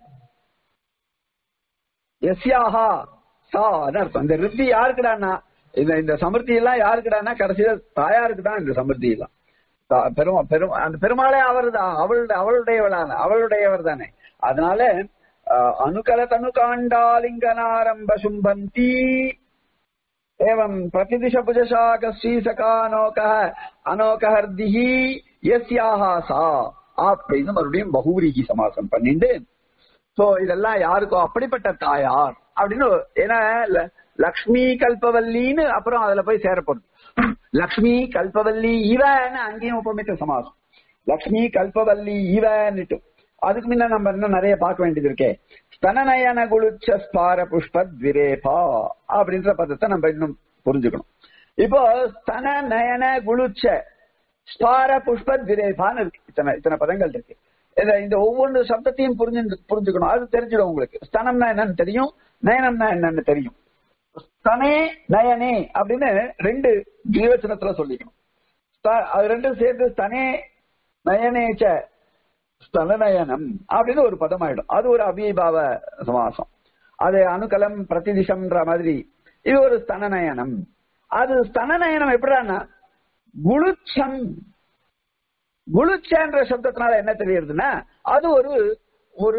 எஸ்யாஹா சா அர்த்தம் இந்த ரித்தி யாருக்குடான்னா இந்த இந்த சமிருத்தி எல்லாம் யாருக்குடான்னா கடைசியில தாயாருக்கு தான் இந்த சமிருத்தி எல்லாம் தா- பெருமா பெரும் அந்த பெருமாளே அவர் தான் அவளுடைய அவளுடையவளான அவளுடையவர் தானே அதனால அஹ், அனுகல தனுகாண்டாலிங்கனாரம்ப சும்பந்தி ஏவம் பிரதிதிஷ புஜசாக ஸ்ரீசகானோக அனோகஹர்திஹி யஸ்யாஹா சா அப்படின்னு மறுபடியும் பகூரிகி சமாசம் பண்ணிட்டு சோ இதெல்லாம் யாருக்கும் அப்படிப்பட்ட தாயார் அப்படின்னு ஏன்னா ல- லக்ஷ்மி கல்பவல்லின்னு அப்புறம் அதுல போய் சேரப்படும் லக்ஷ்மி கல்பவல்லி இவன்னு அங்கேயும் உபமித்த சமாசம் லக்ஷ்மி கல்பவல்லி இவன்னுட்டு அதுக்கு முன்ன நம்ம இன்னும் நிறைய பார்க்க வேண்டியது இருக்கே ஸ்தனநயன குளுச்ச ஸ்பார புஷ்ப விரேபா அப்படின்ற பதத்தை நம்ம இன்னும் புரிஞ்சுக்கணும் இப்போ ஸ்தன நயன குளுச்ச ஸ்பார புஷ்ப விரேபான்னு இருக்கு இத்தனை இத்தனை பதங்கள் இருக்கு இத இந்த ஒவ்வொரு சப்தத்தையும் புரிஞ்சு புரிஞ்சுக்கணும் அது தெரிஞ்சிடும் உங்களுக்கு ஸ்தனம்னா என்னன்னு தெரியும் நயனம்னா என்னன்னு தெரியும் ஸ்தனே நயனே அப்படின்னு ரெண்டு ஜீவச்சனத்துல சொல்லிக்கணும் ஸ்த- அது ரெண்டும் சேர்த்து ஸ்தனே நயனேச்ச ஸ்தனநயனம் அப்படின்னு ஒரு பதம் ஆயிடும் அது ஒரு அபிபாவ சமாசம் அது அணுகலம் பிரதிதிஷம்ன்ற மாதிரி இது ஒரு ஸ்தனநயனம் அது ஸ்தனநயனம் எப்படின்னா குளுச்சம் குளுச்சன்ற சப்தத்தினால என்ன தெரியுதுன்னா அது ஒரு ஒரு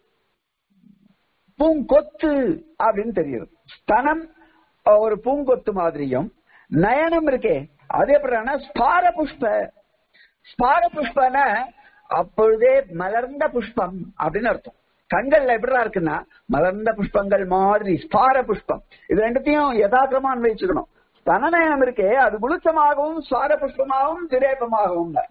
பூங்கொத்து அப்படின்னு தெரியுது ஸ்தனம் அஹ், ஒரு பூங்கொத்து மாதிரியும் நயனம் இருக்கே அது எப்படின்னா ஸ்பார புஷ்ப ஸ்பார புஷ்பன அப்பொழுதே மலர்ந்த புஷ்பம் அப்படின்னு அர்த்தம் கண்கள்ல எப்படிலாம் இருக்குன்னா மலர்ந்த புஷ்பங்கள் மாதிரி ஸ்பார புஷ்பம் இது ரெண்டுத்தையும் யதார்த்தமா அன்வயிச்சுக்கணும் ஸ்தனநயனம் இருக்கே அது குளுச்சமாகவும் ஸ்வார புஷ்பமாகவும் திரேபமாகவும்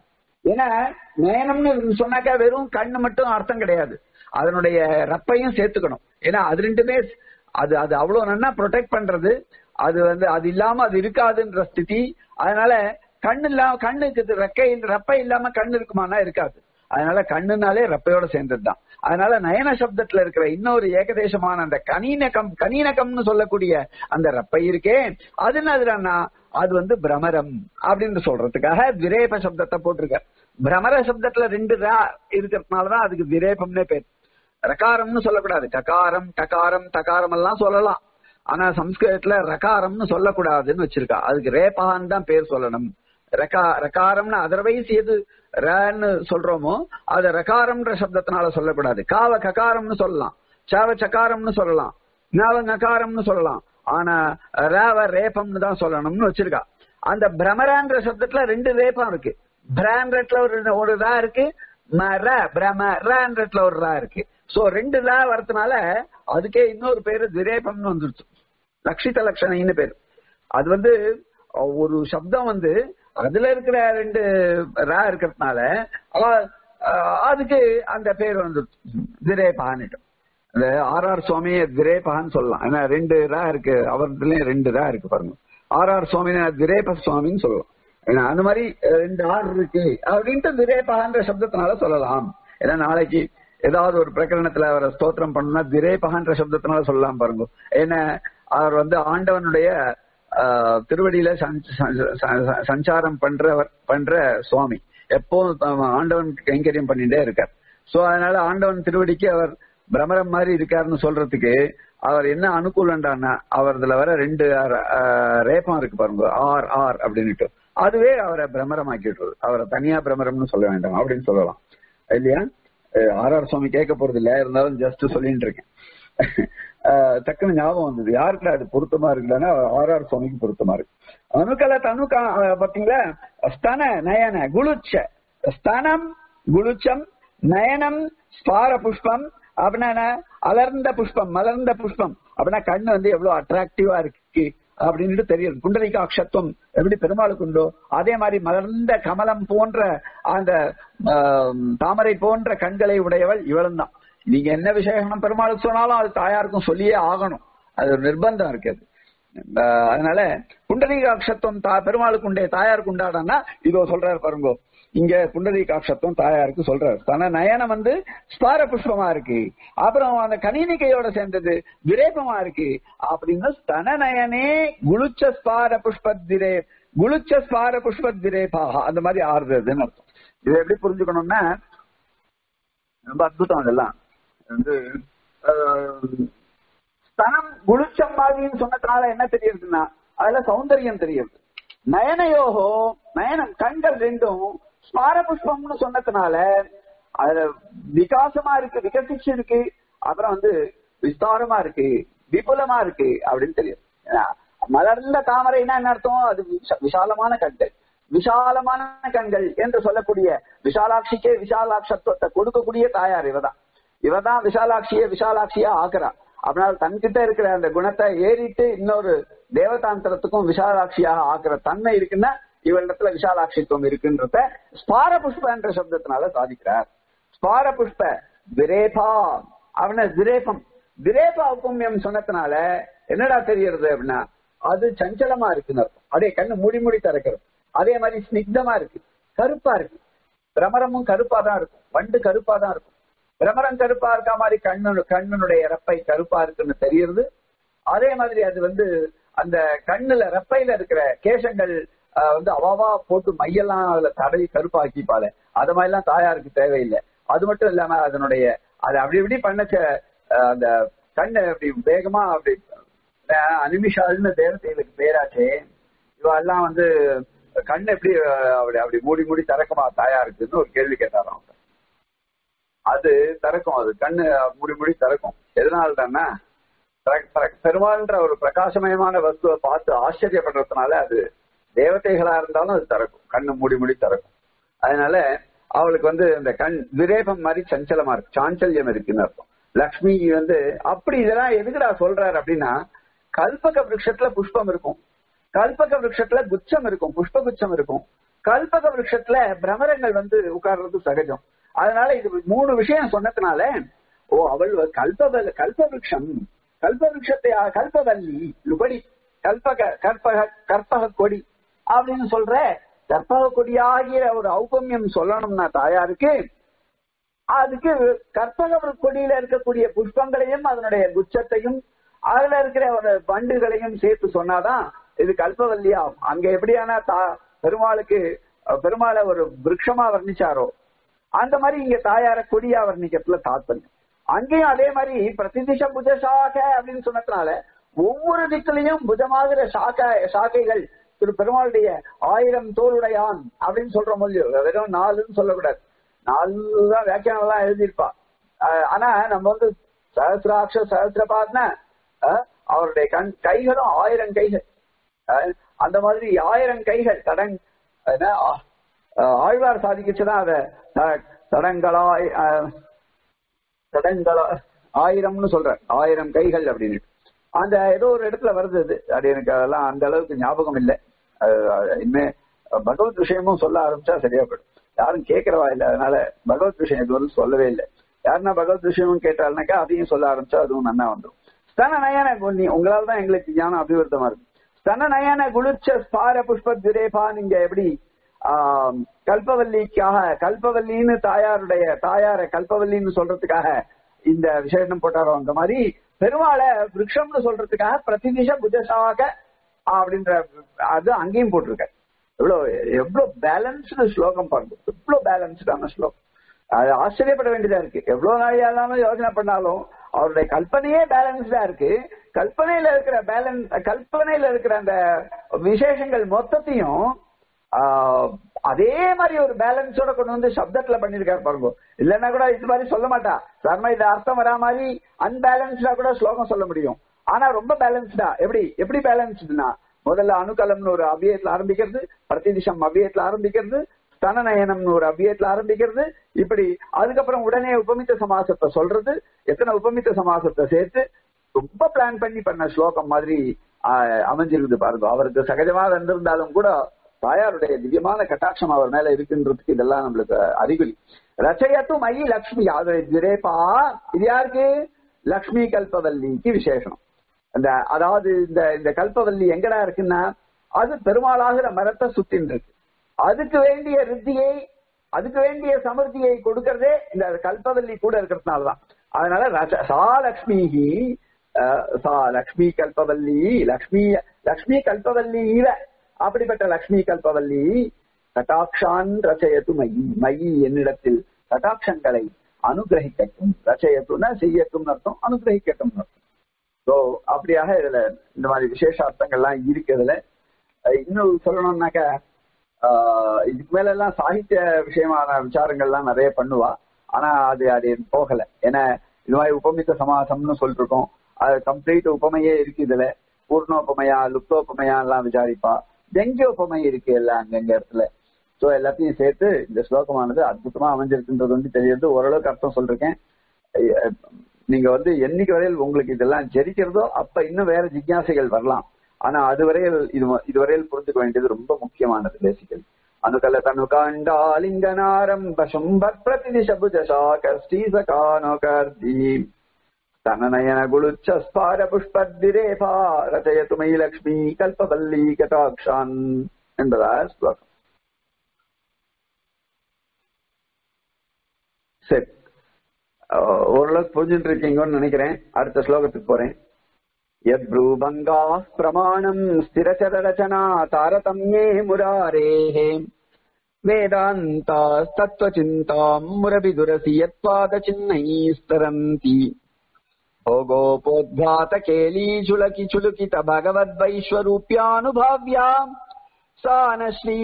ஏன்னா நயனம்னு சொன்னாக்கா வெறும் கண்ணு மட்டும் அர்த்தம் கிடையாது அதனுடைய ரப்பையும் சேர்த்துக்கணும் ஏன்னா அது ரெண்டுமே அது அது அவ்வளவு நன்னா ப்ரொடெக்ட் பண்றது அது வந்து அது இல்லாம அது இருக்காதுன்ற ஸ்திதி அதனால கண்ணு இல்லாம கண்ணுக்கு ரெக்கை ரப்பை இல்லாம கண்ணு இருக்குமானா இருக்காது அதனால கண்ணுனாலே ரப்பையோட சேர்ந்ததுதான் அதனால நயன சப்தத்துல இருக்கிற இன்னொரு ஏகதேசமான அந்த கனீனகம் கனீனகம்னு சொல்லக்கூடிய அந்த ரப்பை இருக்கே அது என்னதுன்னா அது வந்து பிரமரம் அப்படின்னு சொல்றதுக்காக விரேப சப்தத்தை போட்டிருக்க பிரமர சப்தத்துல ரெண்டு ரா இருக்கிறதுனாலதான் அதுக்கு விரேபம்னே பேர் ரகாரம்னு சொல்லக்கூடாது ககாரம் டகாரம் தகாரம் எல்லாம் சொல்லலாம் ஆனா சம்ஸ்கிருதத்துல ரகாரம்னு சொல்லக்கூடாதுன்னு வச்சிருக்கா அதுக்கு ரேபகான்னு தான் பேர் சொல்லணும் ரகா ரகாரம்னு அதர்வைஸ் எது ரன்னு சொல்றோமோ அது ரகாரம்ன்ற சப்தத்தினால சொல்லக்கூடாது காவ ககாரம்னு சொல்லலாம் சாவ சகாரம்னு சொல்லலாம் நாவ நகாரம்னு சொல்லலாம் ஆனா ரேவ ரேபம்னு தான் சொல்லணும்னு வச்சிருக்கா அந்த பிரமரான்ற சப்தத்துல ரெண்டு ரேபம் இருக்கு பிரான்றட்ல ஒரு ஒரு ரா இருக்கு மர பிரமரன்றட்ல ஒரு ரா இருக்கு சோ ரெண்டு ரா வரதுனால அதுக்கே இன்னொரு பேரு திரேபம்னு வந்துருச்சு லட்சித லட்சணைன்னு பேரு அது வந்து ஒரு சப்தம் வந்து அதுல இருக்கிற ரெண்டு ரா இருக்கிறதுனால அவ- அஹ் அதுக்கு அந்த பேர் வந்து திரேபான்ட்டு அந்த ஆர் ஆர் சுவாமி திரேபான்னு சொல்லலாம் ஏன்னா ரெண்டு ரா இருக்கு அவர்துலயும் ரெண்டு ரா இருக்கு பாருங்க ஆர் ஆர் சுவாமி திரேப சுவாமின்னு சொல்லலாம் ஏன்னா அந்த மாதிரி அஹ், ரெண்டு ஆர் இருக்கு அப்படின்ட்டு திரேபகான்ற சப்தத்தினால சொல்லலாம் ஏன்னா நாளைக்கு ஏதாவது ஒரு பிரகரணத்துல அவரை ஸ்தோத்திரம் பண்ணணும்னா திரேபகான்ற சப்தத்தினால சொல்லலாம் பாருங்க ஏன்னா அவர் வந்து ஆண்டவனுடைய ஆஹ், திருவடியில சஞ்ச- சஞ்ச- ச- சஞ்சாரம் பண்றவர் பண்ற சுவாமி எப்பவும் ஆண்டவன் கைங்கரியம் பண்ணிட்டே இருக்கார் சோ அதனால ஆண்டவன் திருவடிக்கு அவர் பிரமரம் மாதிரி இருக்காருன்னு சொல்றதுக்கு அவர் என்ன அனுகூலம்டான்னா அவர் இதுல வர ரெண்டு ஆஹ், ரேப்பம் இருக்கு பாருங்க ஆர் ஆர் அப்படின்னுட்டு அதுவே அவரை பிரமரமாக்கி விட்டுருது அவரை தனியா பிரமரம்னு சொல்ல வேண்டாம் அப்படின்னு சொல்லலாம் இல்லையா அஹ் ஆர் ஆர் சுவாமி கேட்க போறது இல்ல இருந்தாலும் ஜஸ்ட் சொல்லிட்டு இருக்கேன் அஹ் டக்குன்னு ஞாபகம் வந்தது யாருக்குடா அது பொருத்தமா இருக்குன்னா ஆர் ஆர் சுவாமிக்கு பொருத்தமா இருக்கு அணுக்கல தனுக்கா அஹ் பாத்தீங்களா ஸ்தன நயன குளுச்ச ஸ்தனம் குளுச்சம் நயனம் ஸ்பார புஷ்பம் அப்படின்னா என்ன? அலர்ந்த புஷ்பம் மலர்ந்த புஷ்பம் அப்படின்னா கண்ணு வந்து எவ்வளவு அட்ராக்டிவா இருக்கு அப்படின்ட்டு தெரியுது குண்டலிகாட்சத்துவம் எப்படி பெருமாளுக்கு உண்டோ அதே மாதிரி மலர்ந்த கமலம் போன்ற அந்த ஆம், தாமரை போன்ற கண்களை உடையவள் இவளும் தான் நீங்க என்ன விசேஷம் பெருமாளுக்கு சொன்னாலும் அது தாயாருக்கும் சொல்லியே ஆகணும் அது ஒரு நிர்பந்தம் இருக்கு அது ஆஹ் அதனால புண்டரீகாட்சத்துவம் தா பெருமாளுக்கு உண்டே தாயாருக்கு உண்டாடான்னா இதோ சொல்றாரு பாருங்க இங்க புண்டரீகாட்சத்துவம் தாயாருக்கு சொல்றாரு தன நயனம் வந்து ஸ்பார புஷ்பமா இருக்கு அப்புறம் அந்த கணினிகையோட சேர்ந்தது விரேபமா இருக்கு அப்படின்னு ஸ்தன நயனே குளுச்ச ஸ்பார புஷ்பத்திரே குளுச்ச ஸ்பார புஷ்பத்திரேபாக அந்த மாதிரி ஆறுறதுன்னு அர்த்தம் இதை எப்படி புரிஞ்சுக்கணும்னா ரொம்ப அற்புதம் அதெல்லாம் வந்து ஆஹ், ஸ்தனம் குளிச்சம் மாதிரின்னு சொன்னதுனால என்ன தெரியுதுன்னா அதுல சௌந்தரியம் தெரியுது நயனயோகோ நயனம் கண்கள் ரெண்டும் ஸ்மார புஷ்பம்னு சொன்னதுனால அதுல விகாசமா இருக்கு விகசிச்சு இருக்கு அப்புறம் வந்து விஸ்தாரமா இருக்கு விபுலமா இருக்கு அப்படின்னு தெரியும் ஏன்னா, மலர்ந்த தாமரைனா என்ன அர்த்தம் அது விஷ- விஷாலமான கண்கள் விஷாலமான கண்கள் என்று சொல்லக்கூடிய விஷாலாட்சிக்கே விஷாலாட்சத்துவத்தை கொடுக்கக்கூடிய தாயார் இவதான் இவதான் விஷாலாட்சியை விஷாலாட்சியா ஆக்குறா அப்படின்னா தன்கிட்ட இருக்கிற அந்த குணத்தை ஏறிட்டு இன்னொரு தேவதாந்திரத்துக்கும் விஷாலாட்சியாக ஆக்குற தன்மை இருக்குன்னா இவரிடத்துல விஷாலாட்சித்துவம் இருக்குன்றத ஸ்பார புஷ்ப என்ற சப்தத்தினால சாதிக்கிறார் ஸ்பார புஷ்ப விரேபா அவன விரேபம் விரேபா புண்ணியம் சொன்னதுனால என்னடா தெரியறது அப்படின்னா அது சஞ்சலமா இருக்குன்னு அர்த்தம் அப்படியே கண்ணு மூடி மூடி திறக்கிறது அதே மாதிரி ஸ்னிக்தமா இருக்கு கருப்பா இருக்கு பிரமரமும் கருப்பா தான் இருக்கும் வண்டு கருப்பா தான் இருக்கும் பிரமரம் கருப்பா இருக்க மாதிரி கண்ணு கண்ணனுடைய இறப்பை கருப்பா இருக்குன்னு தெரியுது அதே மாதிரி அது வந்து அந்த கண்ணுல ரெப்பையில இருக்கிற கேசங்கள் ஆஹ், வந்து அவாவா போட்டு மையெல்லாம் அதுல தடவி கருப்பாக்கிப்பாளே அது மாதிரி எல்லாம் தாயாருக்கு தேவையில்லை அது மட்டும் இல்லாம அதனுடைய அது அப்படி இப்படி பண்ணச்ச ஆஹ், அந்த கண்ணு அப்படி வேகமா அப்படி ஆஹ், அனிமிஷால்னு தேவதைகளுக்கு பேராச்சே இவ எல்லாம் வந்து கண்ணு எப்படி ஆஹ், அப்படி அப்படி மூடி மூடி திறக்குமா தாயாருக்குன்னு ஒரு கேள்வி கேட்டாராம் அவங்க. அது திறக்கும் அது கண்ணு மூடி மூடி திறக்கும் எதனால தானே பெருமாள்ன்ற ஒரு பிரகாசமயமான வஸ்துவை பார்த்து ஆச்சரியப்படுறதுனால அது தேவதைகளா இருந்தாலும் அது திறக்கும் கண்ணு மூடி மூடி திறக்கும் அதனால அவளுக்கு வந்து இந்த கண் விரேபம் மாதிரி சஞ்சலமா இருக்கு சாஞ்சல்யம் இருக்குன்னு அர்த்தம் லக்ஷ்மி வந்து அப்படி இதெல்லாம் எதுக்குடா சொல்றாரு அப்படின்னா கல்பக விருட்சத்துல புஷ்பம் இருக்கும் கல்பக விருட்சத்துல குச்சம் இருக்கும் புஷ்ப குச்சம் இருக்கும் கல்பக விருட்சத்துல பிரமரங்கள் வந்து உட்கார்றது சகஜம் அதனால இது மூணு விஷயம் சொன்னதுனால ஓ அவள் வ- கல்பவல் கல்ப விருட்சம் கல்ப விருட்சத்தை ஆ- கல்பவல்லி லுபடி கல்பக கற்பக கற்பக கொடி அப்படின்னு சொல்ற கற்பக கொடியாகிற ஒரு ஔபமியம் சொல்லணும்னா தாயாருக்கு அதுக்கு கற்பக கொடியில இருக்கக்கூடிய புஷ்பங்களையும் அதனுடைய குச்சத்தையும் அதுல இருக்கிற ஒரு பண்டுகளையும் சேர்த்து சொன்னாதான் இது கல்பவல்லி ஆகும் அங்க எப்படியானா தா- பெருமாளுக்கு அஹ், பெருமாளை ஒரு விருட்சமா வர்ணிச்சாரோ அந்த மாதிரி இங்க தாயார கொடியா வர்ணிக்கிறதுல தாத்பரியம் அங்கேயும் அதே மாதிரி பிரதிதிஷ புஜ சாக அப்படின்னு சொன்னதுனால ஒவ்வொரு திக்கிலையும் புஜமாகிற சாக்க சாக்கைகள் திரு பெருமாளுடைய ஆயிரம் தோளுடையான் அப்படின்னு சொல்ற இல்லையோ வெறும் நாலுன்னு சொல்லக்கூடாது நாலு தான் வியாக்கியானம் எல்லாம் எழுதியிருப்பா அஹ் ஆனா நம்ம வந்து சஹசிராட்ச சஹசிரபாத்னா அஹ் அவருடைய கண் கைகளும் ஆயிரம் கைகள் அஹ் அந்த மாதிரி ஆயிரம் கைகள் தடங் என்ன, அஹ் ஆழ்வார் சாதிக்குச்சுன்னா அத த- தடங்களாய் அஹ், தடங்களா ஆயிரம்னு சொல்ற ஆயிரம் கைகள் அப்படின்னு அந்த ஏதோ ஒரு இடத்துல வருது அது அது எனக்கு அதெல்லாம் அந்த அளவுக்கு ஞாபகம் இல்லை அஹ் இனிமே பகவத் விஷயமும் சொல்ல ஆரம்பிச்சா சரியா போயிடும் யாரும் கேட்கறவா இல்லை அதனால பகவத் விஷயம் இதுவரை சொல்லவே இல்லை யாருன்னா பகவத் விஷயமும் கேட்டாருனாக்கா அதையும் சொல்ல ஆரம்பிச்சா அதுவும் நல்லா வந்துடும் ஸ்தன நயன குணி உங்களால தான் எங்களுக்கு ஞானம் அபிவிருத்தமா இருக்கு ஸ்தன நயன குளிச்ச ஸ்பார புஷ்ப துரேபா நீங்க எப்படி ஆம், கல்பவல்லிக்காக கல்பவல்லின்னு தாயாருடைய தாயார கல்பவல்லின்னு சொல்றதுக்காக இந்த விசேஷம் போட்டாரோ அந்த மாதிரி பெருமாளை விருட்சம்னு சொல்றதுக்காக பிரதிதிஷ புஜசாக அப்படின்ற அது அங்கேயும் போட்டிருக்க எவ்வளவு எவ்வளவு பேலன்ஸ்டு ஸ்லோகம் பாருங்க எவ்வளவு பேலன்ஸ்டான ஸ்லோகம் அது ஆச்சரியப்பட வேண்டியதா இருக்கு எவ்வளவு நாளையாலும் யோசனை பண்ணாலும் அவருடைய கல்பனையே பேலன்ஸ்டா இருக்கு கல்பனையில இருக்கிற பேலன்ஸ் கல்பனையில இருக்கிற அந்த விசேஷங்கள் மொத்தத்தையும் ஆஹ், அதே மாதிரி ஒரு பேலன்ஸோட கொண்டு வந்து சப்தத்துல பண்ணிருக்காரு பாருங்க இல்லைன்னா கூட இது மாதிரி சொல்ல மாட்டா சர்மா இது அர்த்தம் வரா மாதிரி அன்பேலன்ஸ்டா கூட ஸ்லோகம் சொல்ல முடியும் ஆனா ரொம்ப பேலன்ஸ்டா எப்படி எப்படி பேலன்ஸ்டுனா முதல்ல அணுகலம்னு ஒரு அபியத்துல ஆரம்பிக்கிறது பிரதிதிஷம் அபியத்துல ஆரம்பிக்கிறது ஸ்தனநயனம்னு ஒரு அபியத்துல ஆரம்பிக்கிறது இப்படி அதுக்கப்புறம் உடனே உபமித்த சமாசத்தை சொல்றது எத்தனை உபமித்த சமாசத்தை சேர்த்து ரொம்ப பிளான் பண்ணி பண்ண ஸ்லோகம் மாதிரி ஆஹ், அமைஞ்சிருக்குது பாருங்க அவருக்கு சகஜமா இருந்திருந்தாலும் கூட தாயாருடைய திவ்யமான கட்டாட்சம் அவர் மேல இருக்குன்றதுக்கு இதெல்லாம் நம்மளுக்கு அறிகுறி ரச்சயத்து மயி லக்ஷ்மி அது திரேபா இது யாருக்கு லக்ஷ்மி கல்பவல்லிக்கு விசேஷம் அந்த அதாவது இந்த இந்த கல்பவல்லி எங்கடா இருக்குன்னா அது பெருமாளாகிற மரத்தை சுத்தின்னு இருக்கு அதுக்கு வேண்டிய ரித்தியை அதுக்கு வேண்டிய சமிருத்தியை கொடுக்கறதே இந்த கல்பவல்லி கூட இருக்கிறதுனாலதான் அதனால ரச- சா லக்ஷ்மிஹி அஹ், சா லக்ஷ்மி கல்பவல்லி லக்ஷ்மி லக்ஷ்மி கல்பவல்லி இவ அப்படிப்பட்ட லக்ஷ்மி கல்பவல்லி கட்டாட்சான் ரச்சயத்து மயி மயி என்னிடத்தில் கட்டாட்சங்களை அனுகிரகிக்கட்டும் ரச்சயத்துன்னா செய்யட்டும் அர்த்தம் அனுகிரகிக்கட்டும் அர்த்தம் சோ அப்படியாக இதுல இந்த மாதிரி விசேஷ அர்த்தங்கள்லாம் இருக்கு இதுல அஹ் இன்னும் சொல்லணும்னாக்க ஆஹ் இதுக்கு மேல எல்லாம் சாகித்ய விஷயமான விசாரங்கள்லாம் நிறைய பண்ணுவா ஆனா அது அது போகல ஏன்னா இது மாதிரி உபமித்த சமாசம்னு சொல்லிருக்கோம் அது கம்ப்ளீட் உபமையே இருக்கு இதுல பூர்ணோபமையா லுப்தோபமையா எல்லாம் விசாரிப்பா வெங்கியோபமை இருக்கு எல்லாம் அங்கங்க இடத்துல சோ எல்லாத்தையும் சேர்த்து இந்த ஸ்லோகமானது அற்புதமா அமைஞ்சிருக்குன்றது வந்து தெரியுது ஓரளவுக்கு அர்த்தம் சொல்லிருக்கேன் அஹ் நீங்க வந்து என்னைக்கு வரையில் உங்களுக்கு இதெல்லாம் ஜெரிக்கிறதோ அப்ப இன்னும் வேற ஜிக்யாசைகள் வரலாம் ஆனா அதுவரையில் இது இதுவரையில் புரிஞ்சுக்க வேண்டியது ரொம்ப முக்கியமானது பேசிக்கல் அனுகல தனு காண்டாலிங்கனாரம்ப சும்பர் பிரதிதிஷ புஜசாக ஸ்ரீசகானோகர்தி தனநயன குளுச்ச ஸ்பார புஷ்பத்திரேபா ரச்சயத்து மயி லக்ஷ்மி கல்பவல்லி கட்டாக்ஷான் என்பதா ஸ்லோகம் சரி அஹ் ஓரளவுக்கு புரிஞ்சுட்டு இருக்கீங்கன்னு நினைக்கிறேன் அடுத்த ஸ்லோகத்துக்கு போறேன் யத்ரூபங்கா பிரமாணம் ஸ்திரச்சர ரச்சனா தாரதம்யே முராரேः வேதாந்தாஸ்தத்வச்சிந்தாம் முரபிதுரசி யத்பாத சின்னைஸ்தரந்தி भोगोपोद्घात केली चुलकी चुलुकित भगवद्वैश्वरूप्यानुभाव्या सा न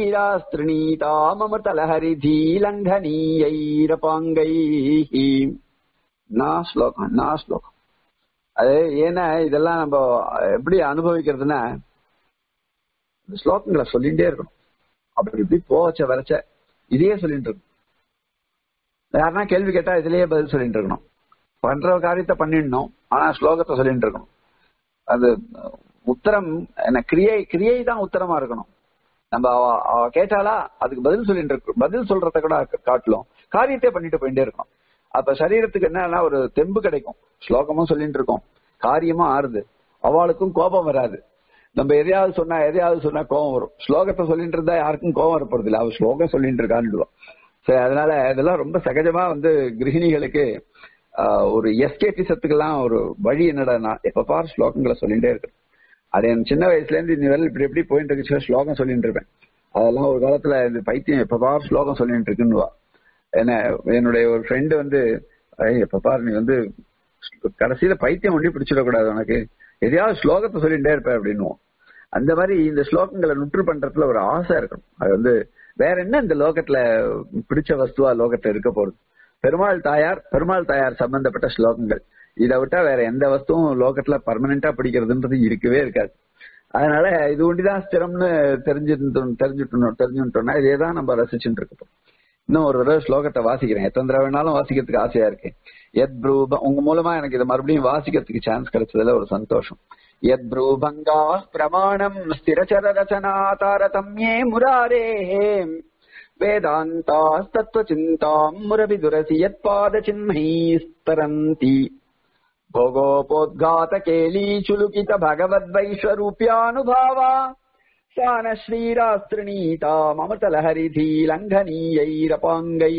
श्रीरास्त्रिणीताममृतलहरिधीलङ्घनीयैरपाङ्गैः நா ஸ்லோகம் நா ஸ்லோகம் அது ஏன்னா இதெல்லாம் நம்ம எப்படி அனுபவிக்கிறதுன்னா இந்த ஸ்லோகங்களை சொல்லிட்டே இருக்கணும் அப்படி இப்படி போச்ச வரைச்ச இதையே சொல்லிட்டு இருக்கணும் யாருன்னா கேள்வி கேட்டா இதுலயே பதில் சொல்லிட்டு இருக்கணும் பண்ற காரியத்தை பண்ணிடணும் ஆனா ஸ்லோகத்தை சொல்லிட்டு இருக்கணும் அது உத்தரம் என்ன கிரியை கிரியை தான் உத்தரமா இருக்கணும் நம்ம அவ அவ கேட்டாலா அதுக்கு பதில் சொல்லிட்டு இருக்கோம் பதில் சொல்றத கூட காட்டலும் காரியத்தை பண்ணிட்டு போயிட்டே இருக்கோம் அப்ப சரீரத்துக்கு என்னன்னா ஒரு தெம்பு கிடைக்கும் ஸ்லோகமும் சொல்லிட்டு இருக்கோம் காரியமும் ஆறுது அவளுக்கும் கோபம் வராது நம்ம எதையாவது சொன்னா எதையாவது சொன்னா கோபம் வரும் ஸ்லோகத்தை சொல்லிட்டு இருந்தா யாருக்கும் கோபம் வரப்போறது இல்ல அவ ஸ்லோகம் சொல்லிட்டு இருக்கான்னு சரி அதனால இதெல்லாம் ரொம்ப சகஜமா வந்து கிரகிணிகளுக்கு ஆஹ், ஒரு எஸ்கேபிசத்துக்கெல்லாம் ஒரு வழி என்னடா எப்ப பார் ஸ்லோகங்களை சொல்லிட்டே இருக்கு அது என் சின்ன வயசுல இருந்து இன்னி வரை இப்படி எப்படி போயிட்டு இருக்கு ஸ்லோகம் சொல்லிட்டு இருப்பேன் அதெல்லாம் ஒரு காலத்துல இந்த பைத்தியம் எப்ப பார் ஸ்லோகம் சொல்லிட்டு இருக்குன்னுவா என்ன என்னுடைய ஒரு ஃப்ரெண்டு வந்து "ஐய், எப்ப பார் நீ வந்து கடைசியில பைத்தியம் ஒண்டி பிடிச்சிடக்கூடாது உனக்கு எதையாவது ஸ்லோகத்தை சொல்லிட்டே இருப்ப அப்படின்னுவோம் அந்த மாதிரி இந்த ஸ்லோகங்களை நுற்று பண்றதுல ஒரு ஆசை இருக்கணும் அது வந்து வேற என்ன இந்த லோகத்துல பிடிச்ச வஸ்துவா லோகத்துல இருக்க போறது பெருமாள் தாயார் பெருமாள் தாயார் சம்பந்தப்பட்ட ஸ்லோகங்கள் இதை விட்டா வேற எந்த வஸ்துவும் லோகத்துல பர்மனண்டா பிடிக்கிறதுன்றது இருக்கவே இருக்காது அதனால இது ஒண்டிதான் ஸ்திரம்னு தெரிஞ்சிருந்தோம் தெரிஞ்சுட்டோம் தெரிஞ்சுட்டோம்னா இதே தான் நம்ம ரசிச்சுட்டு இருக்கோம் இன்னும் ஒரு தடவை ஸ்லோகத்தை வாசிக்கிறேன் எத்தனை தடவை வேணாலும் வாசிக்கிறதுக்கு ஆசையா இருக்கு எத் ப்ரூப உங்க மூலமா எனக்கு இதை மறுபடியும் வாசிக்கிறதுக்கு சான்ஸ் கிடைச்சதுல ஒரு சந்தோஷம் எத் ப்ரூபங்கா பிரமாணம் ஸ்திரச்சர ரச்சனா தாரதம்யே முராரே வேதாந்தாஸ்தத்வச்சிந்தாம் முரபிதுரசி யத் பாத சின்மைஸ்தரந்தி भोगोपोद्घातकेलीचुलुकित भगवद्वैश्वरूप्यानुभावा सा न श्रीरास्तृणीता ममतलहरिधी लङ्घनीयैरपाङ्गै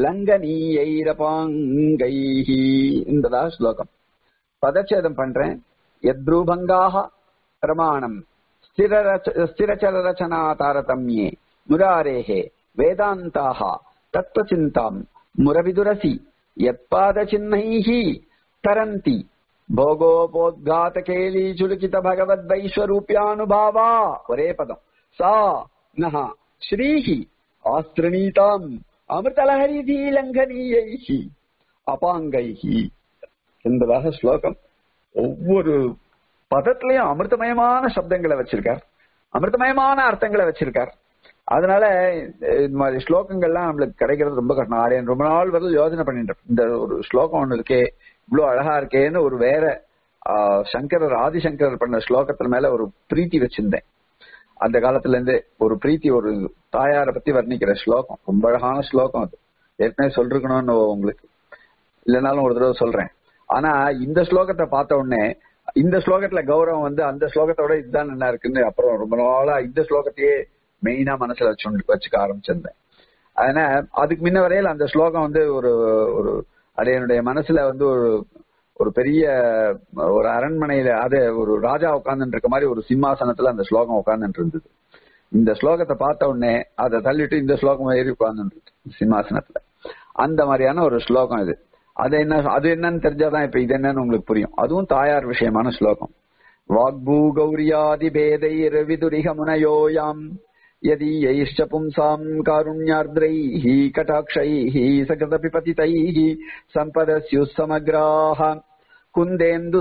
लङ्घनीयैरपाङ्गैः இந்ததா ஸ்லோகம் பதச்சேதம் பண்றேன் யத்ரூபங்காக பிரமாணம் ஸ்திரச்சர ரச்சனா தாரதம்யே முராரேஹே வேதாந்தாக தத்துவச்சிந்தாம் முரவிதுரசி யத்பாத சின்னைः तरन्ति भोगोपोद्घातकेली चुलुकित भगवद्वैश्वरूप्यानुभावा ஒரே பதம் சா நஹ ஸ்ரீஹி ஆஸ்திரணீதாம் அமிர்தலஹரிதி லங்கனீயைஹி அபாங்கைஹி என்பதாக ஸ்லோகம் ஒவ்வொரு பதத்திலையும் அமிர்தமயமான சப்தங்களை வச்சிருக்கார் அமிர்தமயமான அர்த்தங்களை வச்சிருக்கார் அதனால இந்த மாதிரி ஸ்லோகங்கள்லாம் நம்மளுக்கு கிடைக்கிறது ரொம்ப கஷ்டம் ஆரியன் ரொம்ப நாள் வரல யோசனை பண்ணிட்டு இந்த ஒரு ஸ்லோகம் ஒண்ணு இருக்கே இவ்வளவு அழகா இருக்கேன்னு ஒரு வேற ஆஹ், சங்கரர் ஆதிசங்கரர் பண்ண ஸ்லோகத்துல மேல ஒரு பிரீத்தி வச்சிருந்தேன் அந்த காலத்துல இருந்து ஒரு பிரீத்தி ஒரு தாயாரை பத்தி வர்ணிக்கிற ஸ்லோகம் ரொம்ப அழகான ஸ்லோகம் அது ஏற்கனவே சொல்லிருக்கணும்னு உங்களுக்கு இல்லைனாலும் ஒரு தடவை சொல்றேன் ஆனா இந்த ஸ்லோகத்தை பார்த்த உடனே இந்த ஸ்லோகத்துல கௌரவம் வந்து அந்த ஸ்லோகத்தோட இதுதான் நல்லா இருக்குன்னு அப்புறம் ரொம்ப நாளா இந்த ஸ்லோகத்தையே மெயினா மனசுல வச்சு வச்சுக்க ஆரம்பிச்சிருந்தேன் அதனால அதுக்கு முன்ன வரையில அந்த ஸ்லோகம் வந்து ஒரு ஒரு அது என்னுடைய மனசுல வந்து ஒரு ஒரு பெரிய ஒரு அரண்மனையில அது ஒரு ராஜா உட்கார்ந்துட்டு இருக்க மாதிரி ஒரு சிம்மாசனத்துல அந்த ஸ்லோகம் உட்கார்ந்துட்டு இருந்தது இந்த ஸ்லோகத்தை பார்த்த உடனே அதை தள்ளிட்டு இந்த ஸ்லோகம் ஏறி உட்கார்ந்துட்டு இருக்கு சிம்மாசனத்துல அந்த மாதிரியான ஒரு ஸ்லோகம் இது அது என்ன அது என்னன்னு தெரிஞ்சாதான் இப்ப இது என்னன்னு உங்களுக்கு புரியும் அதுவும் தாயார் விஷயமான ஸ்லோகம் வாக்பூ கௌரியாதி பேதைர் விதுரிக முனயோயாம் यदीयैश्च पुंसाम् कारुण्यार्द्रैः कटाक्षैः सकृदपि पतितैः सम्पदस्युः समग्राः कुन्देन्दु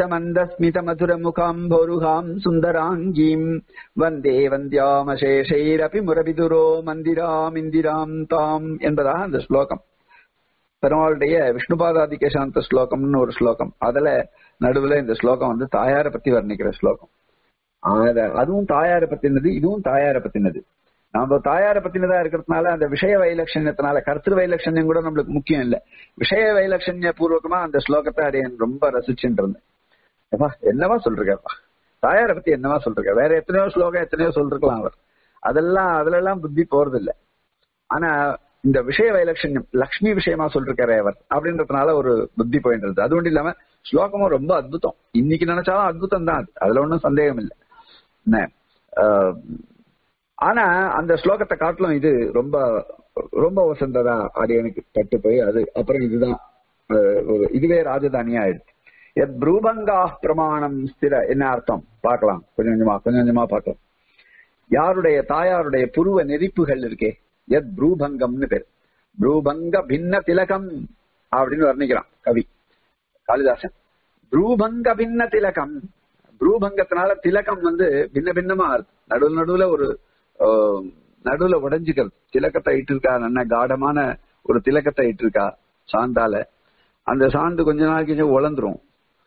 स्वच्छमन्दस्मितमधुरमुखाम्भोरुहाम् सुन्दराङ्गीम् वन्दे वन्द्यामशेषैरपि मुरविदुरो मन्दिरामिन्दिराम् ताम् என்பதாக அந்த ஸ்லோகம் பெருமாளுடைய விஷ்ணுபாதாதிக்க சாந்த ஸ்லோகம்னு ஒரு ஸ்லோகம் அதுல நடுவுல இந்த ஸ்லோகம் வந்து தாயாரை பத்தி வர்ணிக்கிற ஸ்லோகம் அத- அதுவும் தாயாரை பத்தினது இதுவும் தாயாரை பத்தினது நாம தாயாரை பத்தினதா இருக்கிறதுனால அந்த விஷய வைலட்சண்யத்தினால கருத்து வைலட்சண்யம் கூட நம்மளுக்கு முக்கியம் இல்ல விஷய வைலட்சண்ய பூர்வகமா அந்த ஸ்லோகத்தை அடையன் ரொம்ப ரசிச்சுட்டு இருந்தேன் ஏப்பா, என்னவா சொல்றீங்கப்பா தாயாரை பத்தி என்னவா சொல்றீங்க வேற எத்தனையோ ஸ்லோகம் எத்தனையோ சொல்லிருக்கலாம் அவர் அதெல்லாம் அதுல எல்லாம் புத்தி போறது இல்ல ஆனா இந்த விஷய வைலட்சண்யம் லக்ஷ்மி விஷயமா சொல்லிருக்காரு அவர் அப்படின்றதுனால ஒரு புத்தி போயிட்டு இருந்தது அது மட்டும் இல்லாம ஸ்லோகமும் ரொம்ப அத்புதம் இன்னைக்கு நினைச்சாலும் அத்புதம் தான் அது அதுல ஒன்றும் சந்தேகம் இல்லை என்ன ஆஹ், ஆனா அந்த ஸ்லோகத்தை காட்டிலும் இது ரொம்ப ரொம்ப வசந்ததா அது எனக்கு பட்டு போய் அது அப்புறம் இதுதான் ஆஹ், ஒரு இதுவே ராஜதானியா ஆயிடுச்சு எத் ப்ரூபங்கா பிரமாணம் ஸ்திர என்ன அர்த்தம் பார்க்கலாம் கொஞ்சம் கொஞ்சமா கொஞ்சம் கொஞ்சமா பார்க்கலாம் யாருடைய தாயாருடைய புருவ நெறிப்புகள் இருக்கே எத் ப்ரூபங்கம்னு பேர் ப்ரூபங்க பின்ன திலகம் அப்படின்னு வர்ணிக்கிறான் கவி காளிதாசன் ப்ரூபங்க பின்ன திலகம் ப்ரூபங்கத்தினால திலகம் வந்து பின்ன பின்னமா இருக்கு நடுவுல நடுவுல ஒரு ஆஹ், நடுவுல உடைஞ்சுக்கிறது திலக்கத்தை இட்டிருக்கா நல்ல காடமான ஒரு திலக்கத்தை இட்டிருக்கா சாந்தால அந்த சாந்து கொஞ்ச நாள் கொஞ்சம் உழந்துரும்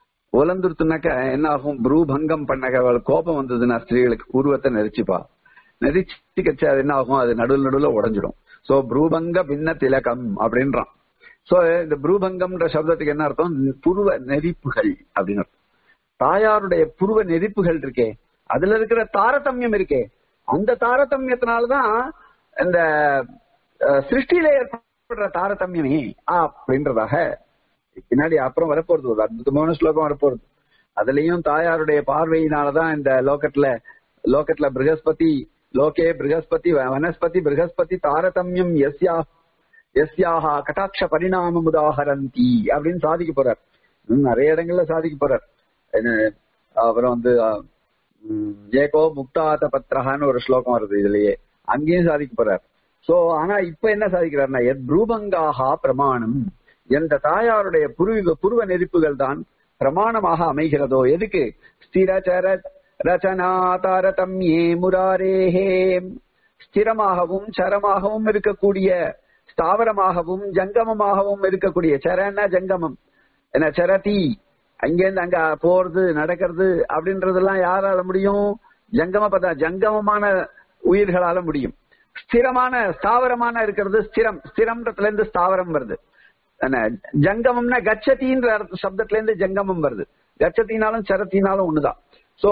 உழந்துருத்துனாக்க என்ன ஆகும் ப்ரூபங்கம் பண்ண அவள் கோபம் வந்ததுன்னா ஸ்திரீகளுக்கு பூர்வத்தை நெரிச்சுப்பா நெரிச்சிக்கச்சு அது என்ன ஆகும் அது நடுவில் நடுவுல உடைஞ்சிடும் சோ ப்ரூபங்க பின்ன திலகம் அப்படின்றான் சோ இந்த ப்ரூபங்கம்ன்ற சப்தத்துக்கு என்ன அர்த்தம் புருவ நெறிப்புகள் அப்படின்னு அர்த்தம் தாயாருடைய புருவ நெறிப்புகள் இருக்கே அதுல இருக்கிற தாரதமியம் இருக்கே அந்த தாரதமியத்தினாலதான் இந்த அஹ், சிருஷ்டியில ஏற்படுற தாரதமியமே அப்படின்றதாக பின்னாடி அப்புறம் வரப்போறது ஒரு அற்புதமான ஸ்லோகம் வரப்போறது அதுலயும் தாயாருடைய பார்வையினாலதான் இந்த லோகத்துல லோகத்துல ப்ரகஸ்பதி லோகே ப்ரகஸ்பதி வனஸ்பதி ப்ரகஸ்பதி தாரதமியம் எஸ்யா எஸ்யாஹா கட்டாட்ச பரிணாமம் உதாகரந்தி அப்படின்னு சாதிக்க போறார் இன்னும் நிறைய இடங்கள்ல சாதிக்க போறார் என்ன, அப்புறம் வந்து அஹ், உம், ஏகோ முக்தாத பத்ரஹான்னு ஒரு ஸ்லோகம் வருது இதுலயே அங்கேயும் சாதிக்க போறார் சோ ஆனா இப்ப என்ன சாதிக்கிறார்னா எத் ரூபங்காகா பிரமாணம் என்ற தாயாருடைய புருவ புருவ நெருப்புகள் தான் பிரமாணமாக அமைகிறதோ எதுக்கு ஸ்திரச்சர ரச்சனா தாரதம்யே முராரேஹே ஸ்திரமாகவும் சரமாகவும் இருக்கக்கூடிய ஸ்தாவரமாகவும் ஜங்கமமாகவும் இருக்கக்கூடிய சரன ஜங்கமம் என்ன சரதி அங்கேருந்து அங்க போறது நடக்கிறது அப்படின்றதெல்லாம் யாரால முடியும் ஜங்கம பத ஜங்கமமான உயிர்களால முடியும் ஸ்திரமான ஸ்தாவரமான இருக்கிறது ஸ்திரம் ஸ்திரம்ன்றதுல இருந்து ஸ்தாவரம் வருது என்ன ஜங்கமம்னா கச்சதின்ற அர்த்த சப்தத்துல இருந்து ஜங்கமம் வருது கச்சத்தினாலும் சரத்தினாலும் ஒண்ணுதான் சோ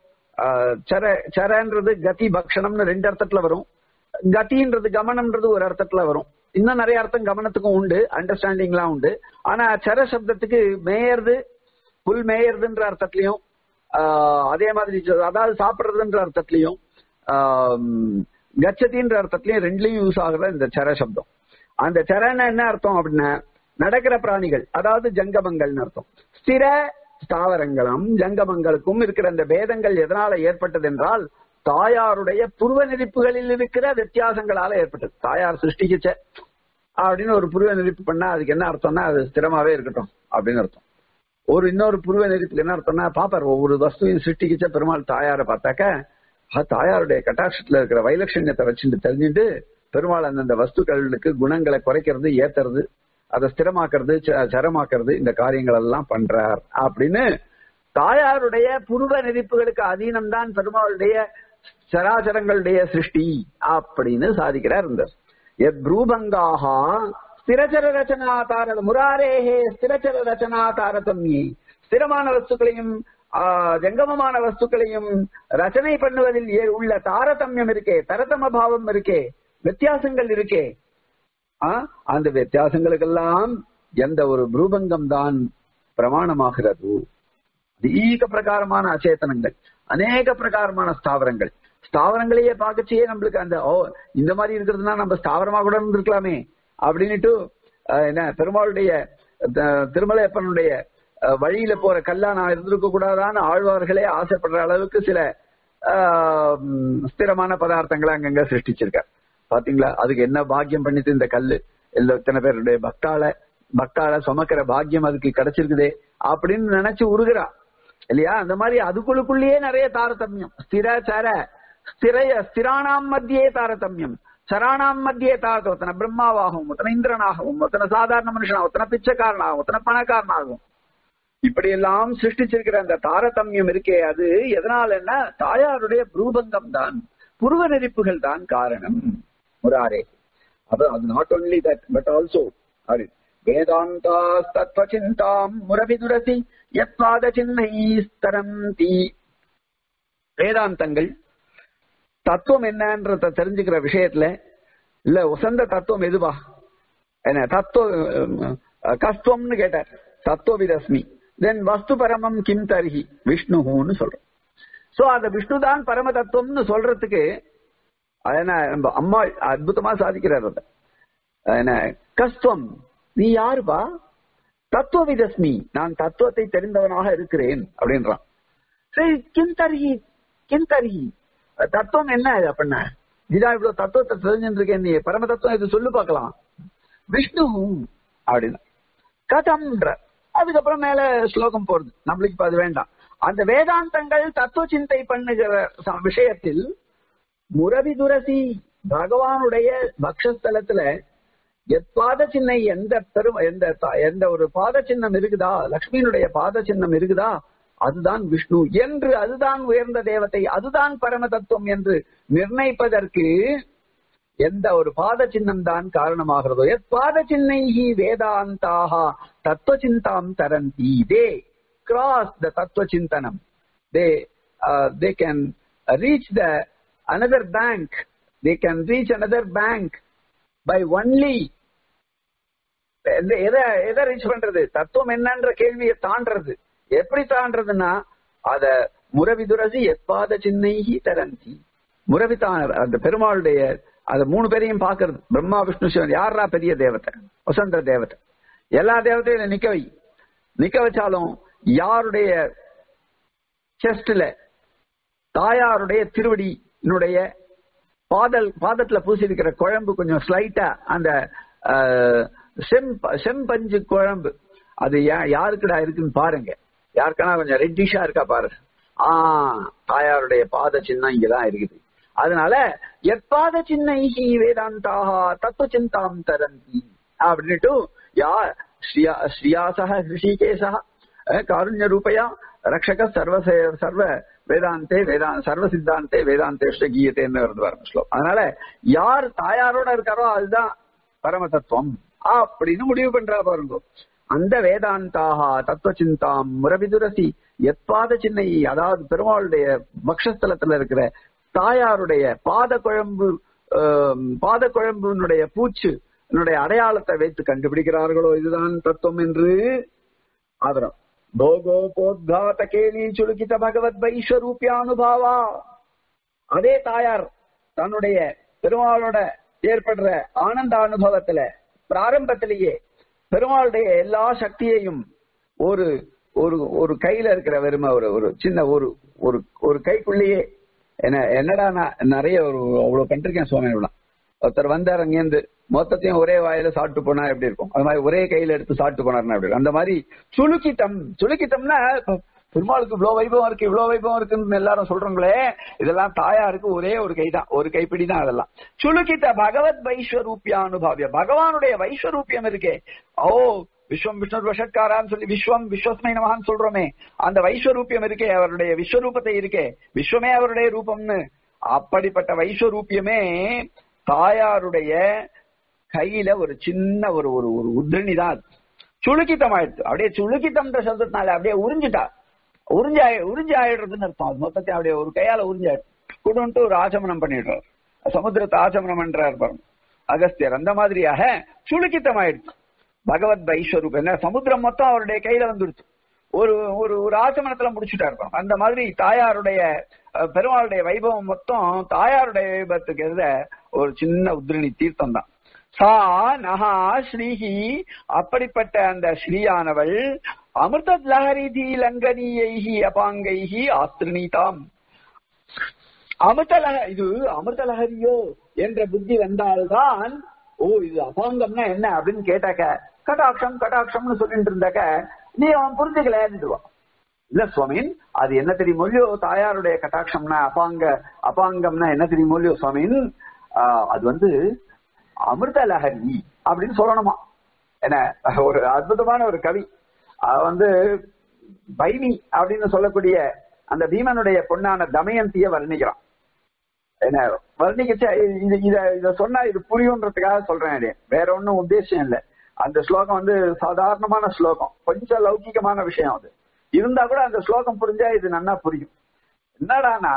சர சரன்றது கதி பக்ஷணம்னு ரெண்டு அர்த்தத்துல வரும் கதின்றது கமனம்ன்றது ஒரு அர்த்தத்துல வரும் இன்னும் நிறைய அர்த்தம் கவனத்துக்கும் உண்டு அண்டர்ஸ்டாண்டிங்லாம் உண்டு ஆனா சர சப்தத்துக்கு மேயறது புல் மேயறதுன்ற அர்த்தத்திலையும் ஆஹ் அதே மாதிரி சொ- அதாவது சாப்பிடுறதுன்ற அர்த்தத்திலையும் ஆஹ் கச்சதின்ற அர்த்தத்திலையும் ரெண்டுலயும் யூஸ் ஆகுற இந்த சர சப்தம் அந்த சரன்னா என்ன அர்த்தம் அப்படின்னா நடக்கிற பிராணிகள் அதாவது ஜங்கமங்கள்னு அர்த்தம் ஸ்திர ஸ்தாவரங்களும் ஜங்கமங்களுக்கும் இருக்கிற அந்த பேதங்கள் எதனால ஏற்பட்டது என்றால் தாயாருடைய புருவ நெறிப்புகளில் இருக்கிற வித்தியாசங்களால ஏற்பட்டது தாயார் சிருஷ்டிக்கிச்ச அப்படின்னு ஒரு புருவ நெறிப்பு பண்ணா அதுக்கு என்ன அர்த்தம்னா அது ஸ்திரமாவே இருக்கட்டும் அப்படின்னு அர்த்தம் ஒரு இன்னொரு புருவ நெறிப்புக்கு என்ன அர்த்தம்னா பாப்பார் ஒவ்வொரு வஸ்துவையும் சிருஷ்டிக்கிச்ச பெருமாள் தாயாரை பார்த்தாக்க அது தாயாருடைய கட்டாட்சத்துல இருக்கிற வைலட்சண்யத்தை வச்சுட்டு தெரிஞ்சுட்டு பெருமாள் அந்தந்த வஸ்துக்களுக்கு குணங்களை குறைக்கிறது ஏத்துறது அதை ஸ்திரமாக்குறது ச- சரமாக்குறது இந்த காரியங்கள் எல்லாம் பண்றார் அப்படின்னு தாயாருடைய புருவ நெறிப்புகளுக்கு அதீனம் தான் பெருமாளுடைய சராச்சரங்களுடைய சிருஷ்டி அப்படின்னு சாதிக்கிறார் இந்த எத் ரூபங்காகா ஸ்திரச்சர ரச்சனா தார முராரேஹே ஸ்திரச்சர ரச்சனா தாரதம்யே ஸ்திரமான வஸ்துக்களையும் ஆ, ஜங்கமமான வஸ்துக்களையும் ரச்சனை பண்ணுவதில் ஏ- உள்ள தாரதமியம் இருக்கே தரதம பாவம் இருக்கே வித்தியாசங்கள் இருக்கே ஆ, அந்த வித்தியாசங்களுக்கெல்லாம் எந்த ஒரு ரூபங்கம் தான் பிரமாணமாகிறது அநேக பிரகாரமான அச்சேதனங்கள் அநேக பிரகாரமான ஸ்தாவரங்கள் ஸ்தாவரங்களையே பார்க்கச்சே நம்மளுக்கு அந்த ஓ இந்த மாதிரி இருக்கிறதுனா நம்ம ஸ்தாவரமா கூட இருந்திருக்கலாமே அப்படின்னுட்டு அஹ், என்ன பெருமாளுடைய த- திருமலையப்பனுடைய அஹ், வழியில போற கல்லா நான் இருந்திருக்க கூடாதான்னு ஆழ்வார்களே ஆசைப்படுற அளவுக்கு சில ஆஹ், ம், ஸ்திரமான பதார்த்தங்களை அங்கங்க சிருஷ்டிச்சிருக்கார் பாத்தீங்களா அதுக்கு என்ன பாக்கியம் பண்ணிட்டு இந்த கல்லு எல்லா இத்தனை பேருடைய பக்தால பக்தால சுமக்கிற பாக்கியம் அதுக்கு கிடைச்சிருக்குதே அப்படின்னு நினைச்சு உருகிறா இல்லையா அந்த மாதிரி அதுக்குள்ளுக்குள்ளேயே நிறைய தாரதமியம் ஸ்திர சர ஸ்திரைய ஸ்திரானாம் மத்தியே தாரதமியம் சராணாம் மத்தியே தாரதம் ஒருத்தனை பிரம்மாவாகவும் ஒருத்தனை இந்திரனாகவும் ஒருத்தனை சாதாரண மனுஷனாகும் ஒருத்தனை பிச்சைக்காரனாகும் ஒருத்தனை பணக்காரனாகும் இப்படி எல்லாம் சிருஷ்டிச்சிருக்கிற அந்த தாரதமியம் இருக்கே அது எதனாலன்னா தாயாருடைய ரூபங்கம் தான் புருவ நெறிப்புகள் தான் காரணம் முராரே அது அது not only that but also அது வேதாந்தா தத்வசிந்தாம் முரவிதுரசி எப்பாத சின்னை ஸ்தரந்தி வேதாந்தங்கள் தத்துவம் என்னன்றத தெரிஞ்சுக்கிற விஷயத்துல இல்ல உசந்த தத்துவம் எதுவா என்ன தத்துவ கஸ்துவம்னு கேட்டார் தத்துவவிதஸ்மி தென் வஸ்து பரமம் கிம் தருகி விஷ்ணுன்னு சொல்றோம் சோ அந்த விஷ்ணு தான் பரம தத்துவம்னு சொல்றதுக்கு அது என்ன நம்ம அம்மா அற்புதமா சாதிக்கிறார் அதை அது என்ன கஸ்துவம் நீ யாருப்பா தத்துவவிதஸ்மி நான் தத்துவத்தை தெரிந்தவனாக இருக்கிறேன் அப்படின்றான் சரி கிம் தருகி கிம் தருகி தத்துவம் என்ன இது அப்படின்னா இதா இவ்வளவு தத்துவத்தை தெரிஞ்சுருக்கேன் நீ பரம தத்துவம் இது சொல்லு பார்க்கலாம் விஷ்ணு அப்படின்னு கதம்ன்ற அதுக்கப்புறம் மேல ஸ்லோகம் போறது நம்மளுக்கு இப்ப அது வேண்டாம் அந்த வேதாந்தங்கள் தத்துவ சிந்தை பண்ணுகிற ச- விஷயத்தில் முரவி துரசி பகவானுடைய பக்ஷஸ்தலத்துல எப்பாத சின்னை எந்த பெரும் எந்த த- எந்த ஒரு பாத சின்னம் இருக்குதா லக்ஷ்மியினுடைய பாத சின்னம் இருக்குதா அதுதான் விஷ்ணு என்று அதுதான் உயர்ந்த தேவதை அதுதான் பரம தத்துவம் என்று நிர்ணயிப்பதற்கு எந்த ஒரு பாத சின்னம் தான் காரணமாகிறதோ எத் பாத சின்னைஹி வேதாந்தாக தத்துவ சிந்தாம் தரந்தி தே கிராஸ் த தத்துவ சிந்தனம் they they can reach the another bank they can reach another bank by only எதை எதை ரீச் பண்றது தத்துவம் என்னன்ற கேள்வியை தாண்டறது எப்படி தாண்டறதுன்னா அத முரவிதுரசி எப்பாத சின்னைஹி தரந்தி முரவி தான் அந்த பெருமாளுடைய அந்த மூணு பேரையும் பாக்குறது பிரம்மா விஷ்ணு சிவன் யாரா பெரிய தேவதை வசந்த தேவதை எல்லா தேவதையும் நிக்க வை நிக்க வச்சாலும் யாருடைய செஸ்ட்ல தாயாருடைய திருவடியினுடைய பாதல் பாதத்துல பூசிருக்கிற குழம்பு கொஞ்சம் ஸ்லைட்டா அந்த செம் செம்பஞ்சு குழம்பு அது யாருக்குடா இருக்குன்னு பாருங்க யாருக்கானா கொஞ்சம் ரெட்டிஷா இருக்கா பாருங்க ஆ தாயாருடைய பாத சின்னம் இங்கதான் இருக்குது அதனால எப்பாத சின்னைஹி வேதாந்தாக தத்துவ சிந்தாம் தரந்தி அப்படின்ட்டு யா ஸ்ரீயா ஸ்ரீயாசக ஹிருஷிகேசா காருண்ய ரூபயா ரக்ஷக சர்வ சர்வ வேதாந்தே வேதா சர்வ சித்தாந்தே வேதாந்தேஷ்ட கீயத்தேன்னு வருது வரும் ஸ்லோகம் அதனால யார் தாயாரோட இருக்காரோ அதுதான் பரம தத்துவம் அப்படின்னு முடிவு பண்றா பாருங்க அந்த வேதாந்தாக தத்துவ சிந்தாம் முரவிதுரசி எப்பாத சின்னை அதாவது பெருமாளுடைய பக்ஷஸ்தலத்துல இருக்கிற தாயாருடைய பாத குழம்பு பாத குழம்புனுடைய பூச்சு என்னுடைய அடையாளத்தை வைத்து கண்டுபிடிக்கிறார்களோ இதுதான் தத்துவம் என்று ஆதரம் போகோபோத்காத கேலி சுலுக்கித பகவத் வைஸ்வரூபியானுபாவா அதே தாயார் தன்னுடைய பெருமாளோட ஏற்படுற ஆனந்த அனுபவத்துல பிராரம்பத்திலேயே பெருமாளுடைய எல்லா சக்தியையும் ஒரு ஒரு ஒரு கையில இருக்கிற வெறுமை ஒரு ஒரு சின்ன ஒரு ஒரு ஒரு கைக்குள்ளேயே என்ன என்னடா நான் நிறைய ஒரு அவ்வளவு பண்ணிருக்கேன் சுவாமி ஒருத்தர் வந்தார் அங்கேருந்து மொத்தத்தையும் ஒரே வாயில சாப்பிட்டு போனா எப்படி இருக்கும் அது மாதிரி ஒரே கையில எடுத்து சாப்பிட்டு போனார்னா எப்படி அந்த மாதிரி சுளுக்கித்தம் சுளுக்கித்தம்னா பெருமாளுக்கு இவ்வளவு வைபவம் இருக்கு இவ்வளவு வைபவம் இருக்குன்னு எல்லாரும் சொல்றாங்களே இதெல்லாம் தாயாருக்கு ஒரே ஒரு கை தான் ஒரு கைப்பிடி தான் அதெல்லாம் சுளுக்கித்த பகவத் வைஸ்வரூபியானுபாவிய பகவானுடைய வைஸ்வரூபியம் இருக்கே ஓ விஸ்வம் விஷ்ணு வஷட்காரான்னு சொல்லி விஸ்வம் விஸ்வஸ்மை நமகான்னு சொல்றோமே அந்த வைஸ்வரூபியம் இருக்கே அவருடைய விஸ்வரூபத்தை இருக்கே விஸ்வமே அவருடைய ரூபம்னு அப்படிப்பட்ட வைஸ்வரூபியமே தாயாருடைய கையில ஒரு சின்ன ஒரு ஒரு ஒரு உதிரணி தான் சுளுக்கித்தம் ஆயிடுச்சு அப்படியே சுளுக்கித்தம்ன்ற சப்தத்தினால அப்படியே உறிஞ்சிட்டா உறிஞ்சி உறிஞ்சி ஆயிடுறதுன்னு அர்த்தம் அது மொத்தத்தை அப்படியே ஒரு கையால உறிஞ்சாயிடும் கொடுன்ட்டு ஒரு ஆச்சமனம் பண்ணிடுறார் சமுத்திரத்தை ஆச்சமனம் பண்றார் பாருங்க அகஸ்தியர் அந்த மாதிரியாக சுளுக்கித்தம் ஆயிடுச்சு பகவத் வைஸ்வரூப் என்ன சமுத்திரம் மொத்தம் அவருடைய கையில வந்துடுச்சு ஒரு ஒரு ஒரு ஆச்சமனத்துல முடிச்சுட்டா இருப்பான் அந்த மாதிரி தாயாருடைய பெருமாளுடைய வைபவம் மொத்தம் தாயாருடைய வைபவத்துக்கு எழுத ஒரு சின்ன உத்ரணி தீர்த்தம் தான் சா நகா ஸ்ரீஹி அப்படிப்பட்ட அந்த ஸ்ரீயானவள் அமிர்த லஹரி தி லங்கனியைஹி அபாங்கைஹி ஆஸ்திரணீதாம் அமிர்தலக இது அமிர்தலஹரியோ என்ற புத்தி வந்தால்தான் ஓ இது அபாங்கம்னா என்ன அப்படின்னு கேட்டாக்க கடாட்சம் கடாட்சம்னு சொல்லிட்டு இருந்தாக்க நீ அவன் புரிஞ்சுக்கலன்னுடுவான் இல்ல சுவாமின் அது என்ன தெரியுமோ தாயாருடைய கட்டாட்சம்னா அபாங்க அபாங்கம்னா என்ன தெரியுமோ சுவாமின் அது வந்து அமிர்த லஹரி அப்படின்னு சொல்லணுமா என்ன ஒரு அற்புதமான ஒரு கவி அவ வந்து பைமி அப்படின்னு சொல்லக்கூடிய அந்த பீமனுடைய பொண்ணான தமயந்திய வர்ணிக்கிறான் என்ன வர்ணிக்கச்ச இது இத இத சொன்னா இது புரியுன்றதுக்காக சொல்றேன் வேற ஒன்னும் உத்தேசம் இல்லை அந்த ஸ்லோகம் வந்து சாதாரணமான ஸ்லோகம் கொஞ்சம் லௌகிகமான விஷயம் அது இருந்தா கூட அந்த ஸ்லோகம் புரிஞ்சா இது நல்லா புரியும் என்னடானா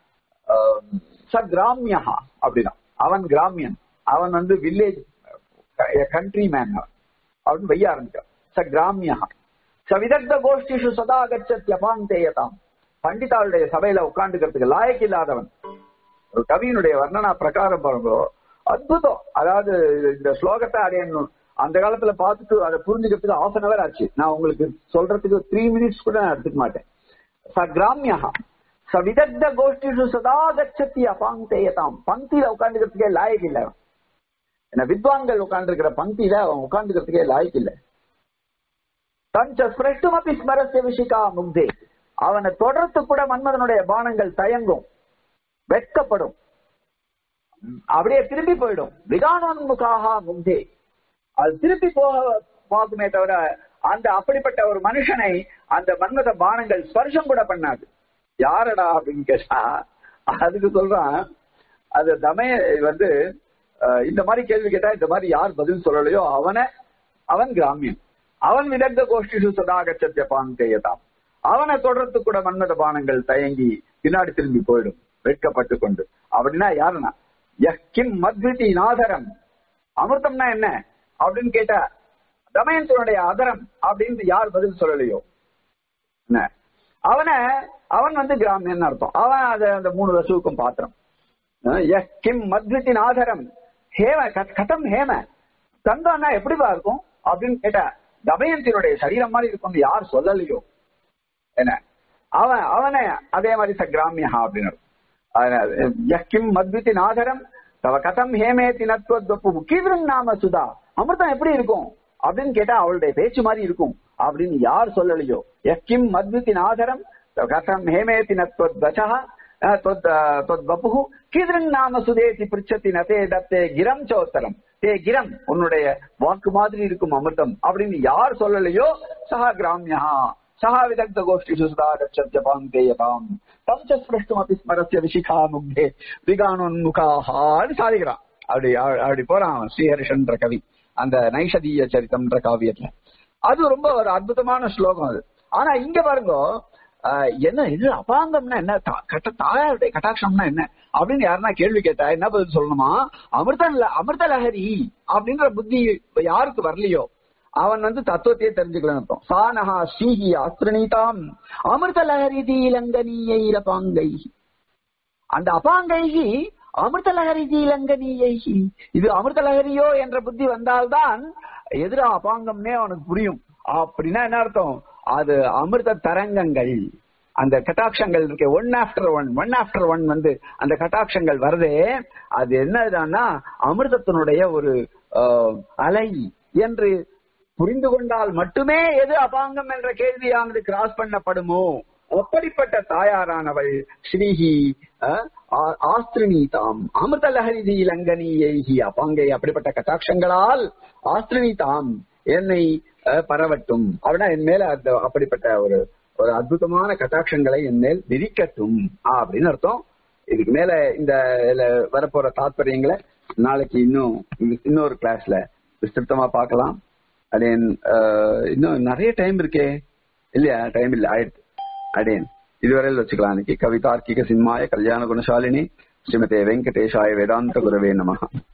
ச கிராமியா அப்படின்னா அவன் கிராமியன் அவன் வந்து வில்லேஜ் கண்ட்ரி மேன் அவன் வைய ஆரம்பிச்சான் ச கிராமியா ச விதக்த கோஷ்டிஷு சதா கச்சத் யபாந்தேயதாம் பண்டிதாளுடைய சபையில உட்காந்துக்கிறதுக்கு லாயக்கு இல்லாதவன் ஒரு கவியினுடைய வர்ணனா பிரகாரம் பாருங்க அற்புதம் அதாவது இந்த ஸ்லோகத்தை அடையணும் அந்த காலத்துல பார்த்துட்டு அதை புரிஞ்சுக்கிறதுக்கு ஆஃப் அன் அவர் ஆச்சு நான் உங்களுக்கு சொல்றதுக்கு த்ரீ மினிட்ஸ் கூட நான் எடுத்துக்க மாட்டேன் ச கிராமியா ச விதக்த கோஷ்டிஷு சதா கச்சத்தி அபாங்கேயதாம் பங்கியில உட்காந்துக்கிறதுக்கே லாயக் இல்லை என்ன வித்வான்கள் உட்கார்ந்துருக்கிற பங்கியில அவன் உட்கார்ந்துக்கிறதுக்கே லாயக் இல்லை தஞ்ச ஸ்பிரஷ்டுமபி ஸ்மரஸ்ய விஷிகா முக்தே அவனை தொடர்த்து கூட மன்மதனுடைய பானங்கள் தயங்கும் வெட்கப்படும் அப்படியே திரும்பி போயிடும் விகானோன்முகாக முக்தே அது திருப்பி போக பார்க்குமே தவிர அந்த அப்படிப்பட்ட ஒரு மனுஷனை அந்த மன்மத பானங்கள் ஸ்பர்ஷம் கூட பண்ணாது யாரடா அப்படின்னு கேட்டா அதுக்கு சொல்றான் அது தமய வந்து அஹ், இந்த மாதிரி கேள்வி கேட்டா இந்த மாதிரி யார் பதில் சொல்லலையோ அவனை அவன் கிராமியன் அவன் விதக்த கோஷ்டிஷு சதாகச்சத்திய பாங்கேயதாம் அவனை தொடர்ந்து கூட மன்மத பானங்கள் தயங்கி பின்னாடி திரும்பி போயிடும் வெட்கப்பட்டு கொண்டு அப்படின்னா யாருன்னா யக்கிம் மத்விதி நாதரம் அமிர்தம்னா என்ன அப்படின்னு கேட்டா தமயந்தனுடைய அதரம் அப்படின்னு யார் பதில் சொல்லலையோ என்ன அவனை அவன் வந்து கிராமியன் அர்த்தம் அவன் அத அந்த மூணு ரசூக்கும் பாத்திரம் அஹ் யஹ் கிம் மத்வித்தின் ஆதரம் ஹேம கத்- கதம் ஹேம தந்தம்னா எப்படிப்பா இருக்கும் அப்படின்னு கேட்டா தமயந்தினுடைய சரீரம் மாதிரி இருக்கும்னு யார் சொல்லலையோ என்ன அவன் அவனை அதே மாதிரி ச கிராமியா அப்படின்னு அர்த்தம். அதனால, யஹ் கிம் மத்வித்தின் ஆதரம் தவ கதம் ஹேமேதி நத்வத்வப்பு கீவிரன் நாம சுதா அமிர்தம் எப்படி இருக்கும் அப்படின்னு கேட்டா அவளுடைய பேச்சு மாதிரி இருக்கும் அப்படின்னு யார் சொல்லலையோ எக்கிம் மத்வித்தின் ஆதரம் தவ கதம் ஹேமேதி நத்வத்வச்சா தொத்வப்பு கீதிரன் நாம சுதேதி பிரிச்சத்தி நதே தத்தே கிரம் சோத்தரம் தே கிரம் உன்னுடைய வாக்கு மாதிரி இருக்கும் அமிர்தம் அப்படின்னு யார் சொல்லலையோ சஹா கிராமியா சஹா விதக்த கோஷ்டி சுதா கச்சத்ய பாந்தேயதாம் தம் ச ஸ்பிருஷ்டுமபி ஸ்மரஸ்ய விசிகா முக்தே விகானோன்முகாஹான்னு சாதிக்கிறான் அப்படி அப்படி போறான் அவன் ஸ்ரீஹரிஷன்ற கவி அந்த நைஷதீய சரித்தம்ன்ற காவியத்துல அது ரொம்ப ஒரு அற்புதமான ஸ்லோகம் அது ஆனா இங்க பாருங்க ஆஹ், என்ன இது அபாங்கம்னா என்ன தா- கட்ட தாயாருடைய கட்டாட்சம்னா என்ன அப்படின்னு யாருன்னா கேள்வி கேட்டா என்ன பதில் சொல்லணுமா அமிர்தம் இல்ல அமிர்த லஹரி அப்படின்ற புத்தி யாருக்கு வரலையோ அவன் வந்து தத்துவத்தையே தெரிஞ்சுக்கலாம் அர்த்தம் சானஹா ஸ்ரீஹி அஸ்திரணீதாம் அமிர்த லஹரி தீலங்கனீய பாங்கை அந்த அபாங்கைகி அமிர்த லஹரி தீலங்கனீயைகி இது அமிர்த லஹரியோ என்ற புத்தி வந்தால்தான் எதிர அபாங்கம்னே அவனுக்கு புரியும் அப்படின்னா என்ன அர்த்தம் அது அமிர்த தரங்கங்கள் அந்த கட்டாட்சங்கள் இருக்கு one after one one after one வந்து அந்த கட்டாட்சங்கள் வருதே அது என்னதுன்னா அமிர்தத்தினுடைய ஒரு ஆஹ், அலை என்று புரிந்து கொண்டால் மட்டுமே எது அபாங்கம் என்ற கேள்வியானது கிராஸ் பண்ணப்படுமோ அப்படிப்பட்ட தாயாரானவள் ஸ்ரீஹி அஹ், ஆ- ஆஸ்திரினீதாம் அமிர்த லஹரிதி லங்கனியைஹி அப்பாங்கை அப்படிப்பட்ட கட்டாட்சங்களால் ஆஸ்திரினீதாம் என்னை அஹ், பரவட்டும் அப்படின்னா என் மேல அந்த அப்படிப்பட்ட ஒரு ஒரு அற்புதமான கட்டாட்சங்களை என் மேல் விதிக்கட்டும் அப்படின்னு அர்த்தம் இதுக்கு மேல இந்த இதுல வரப்போற தாத்பரியங்களை நாளைக்கு இன்னும் இன்னொரு கிளாஸ்ல விஸ்திருத்தமா பார்க்கலாம் அடேன் அஹ், இன்னும் நிறைய டைம் இருக்கே இல்லையா டைம் இல்ல ஆயிடுச்சு அடேன் இதுவரையில் வச்சுக்கலாம் அன்னைக்கு கவிதார்க்கிக சின்மாய கல்யாண குணசாலினி ஸ்ரீமதே வெங்கடேஷாய வேதாந்த குரவே நமஹ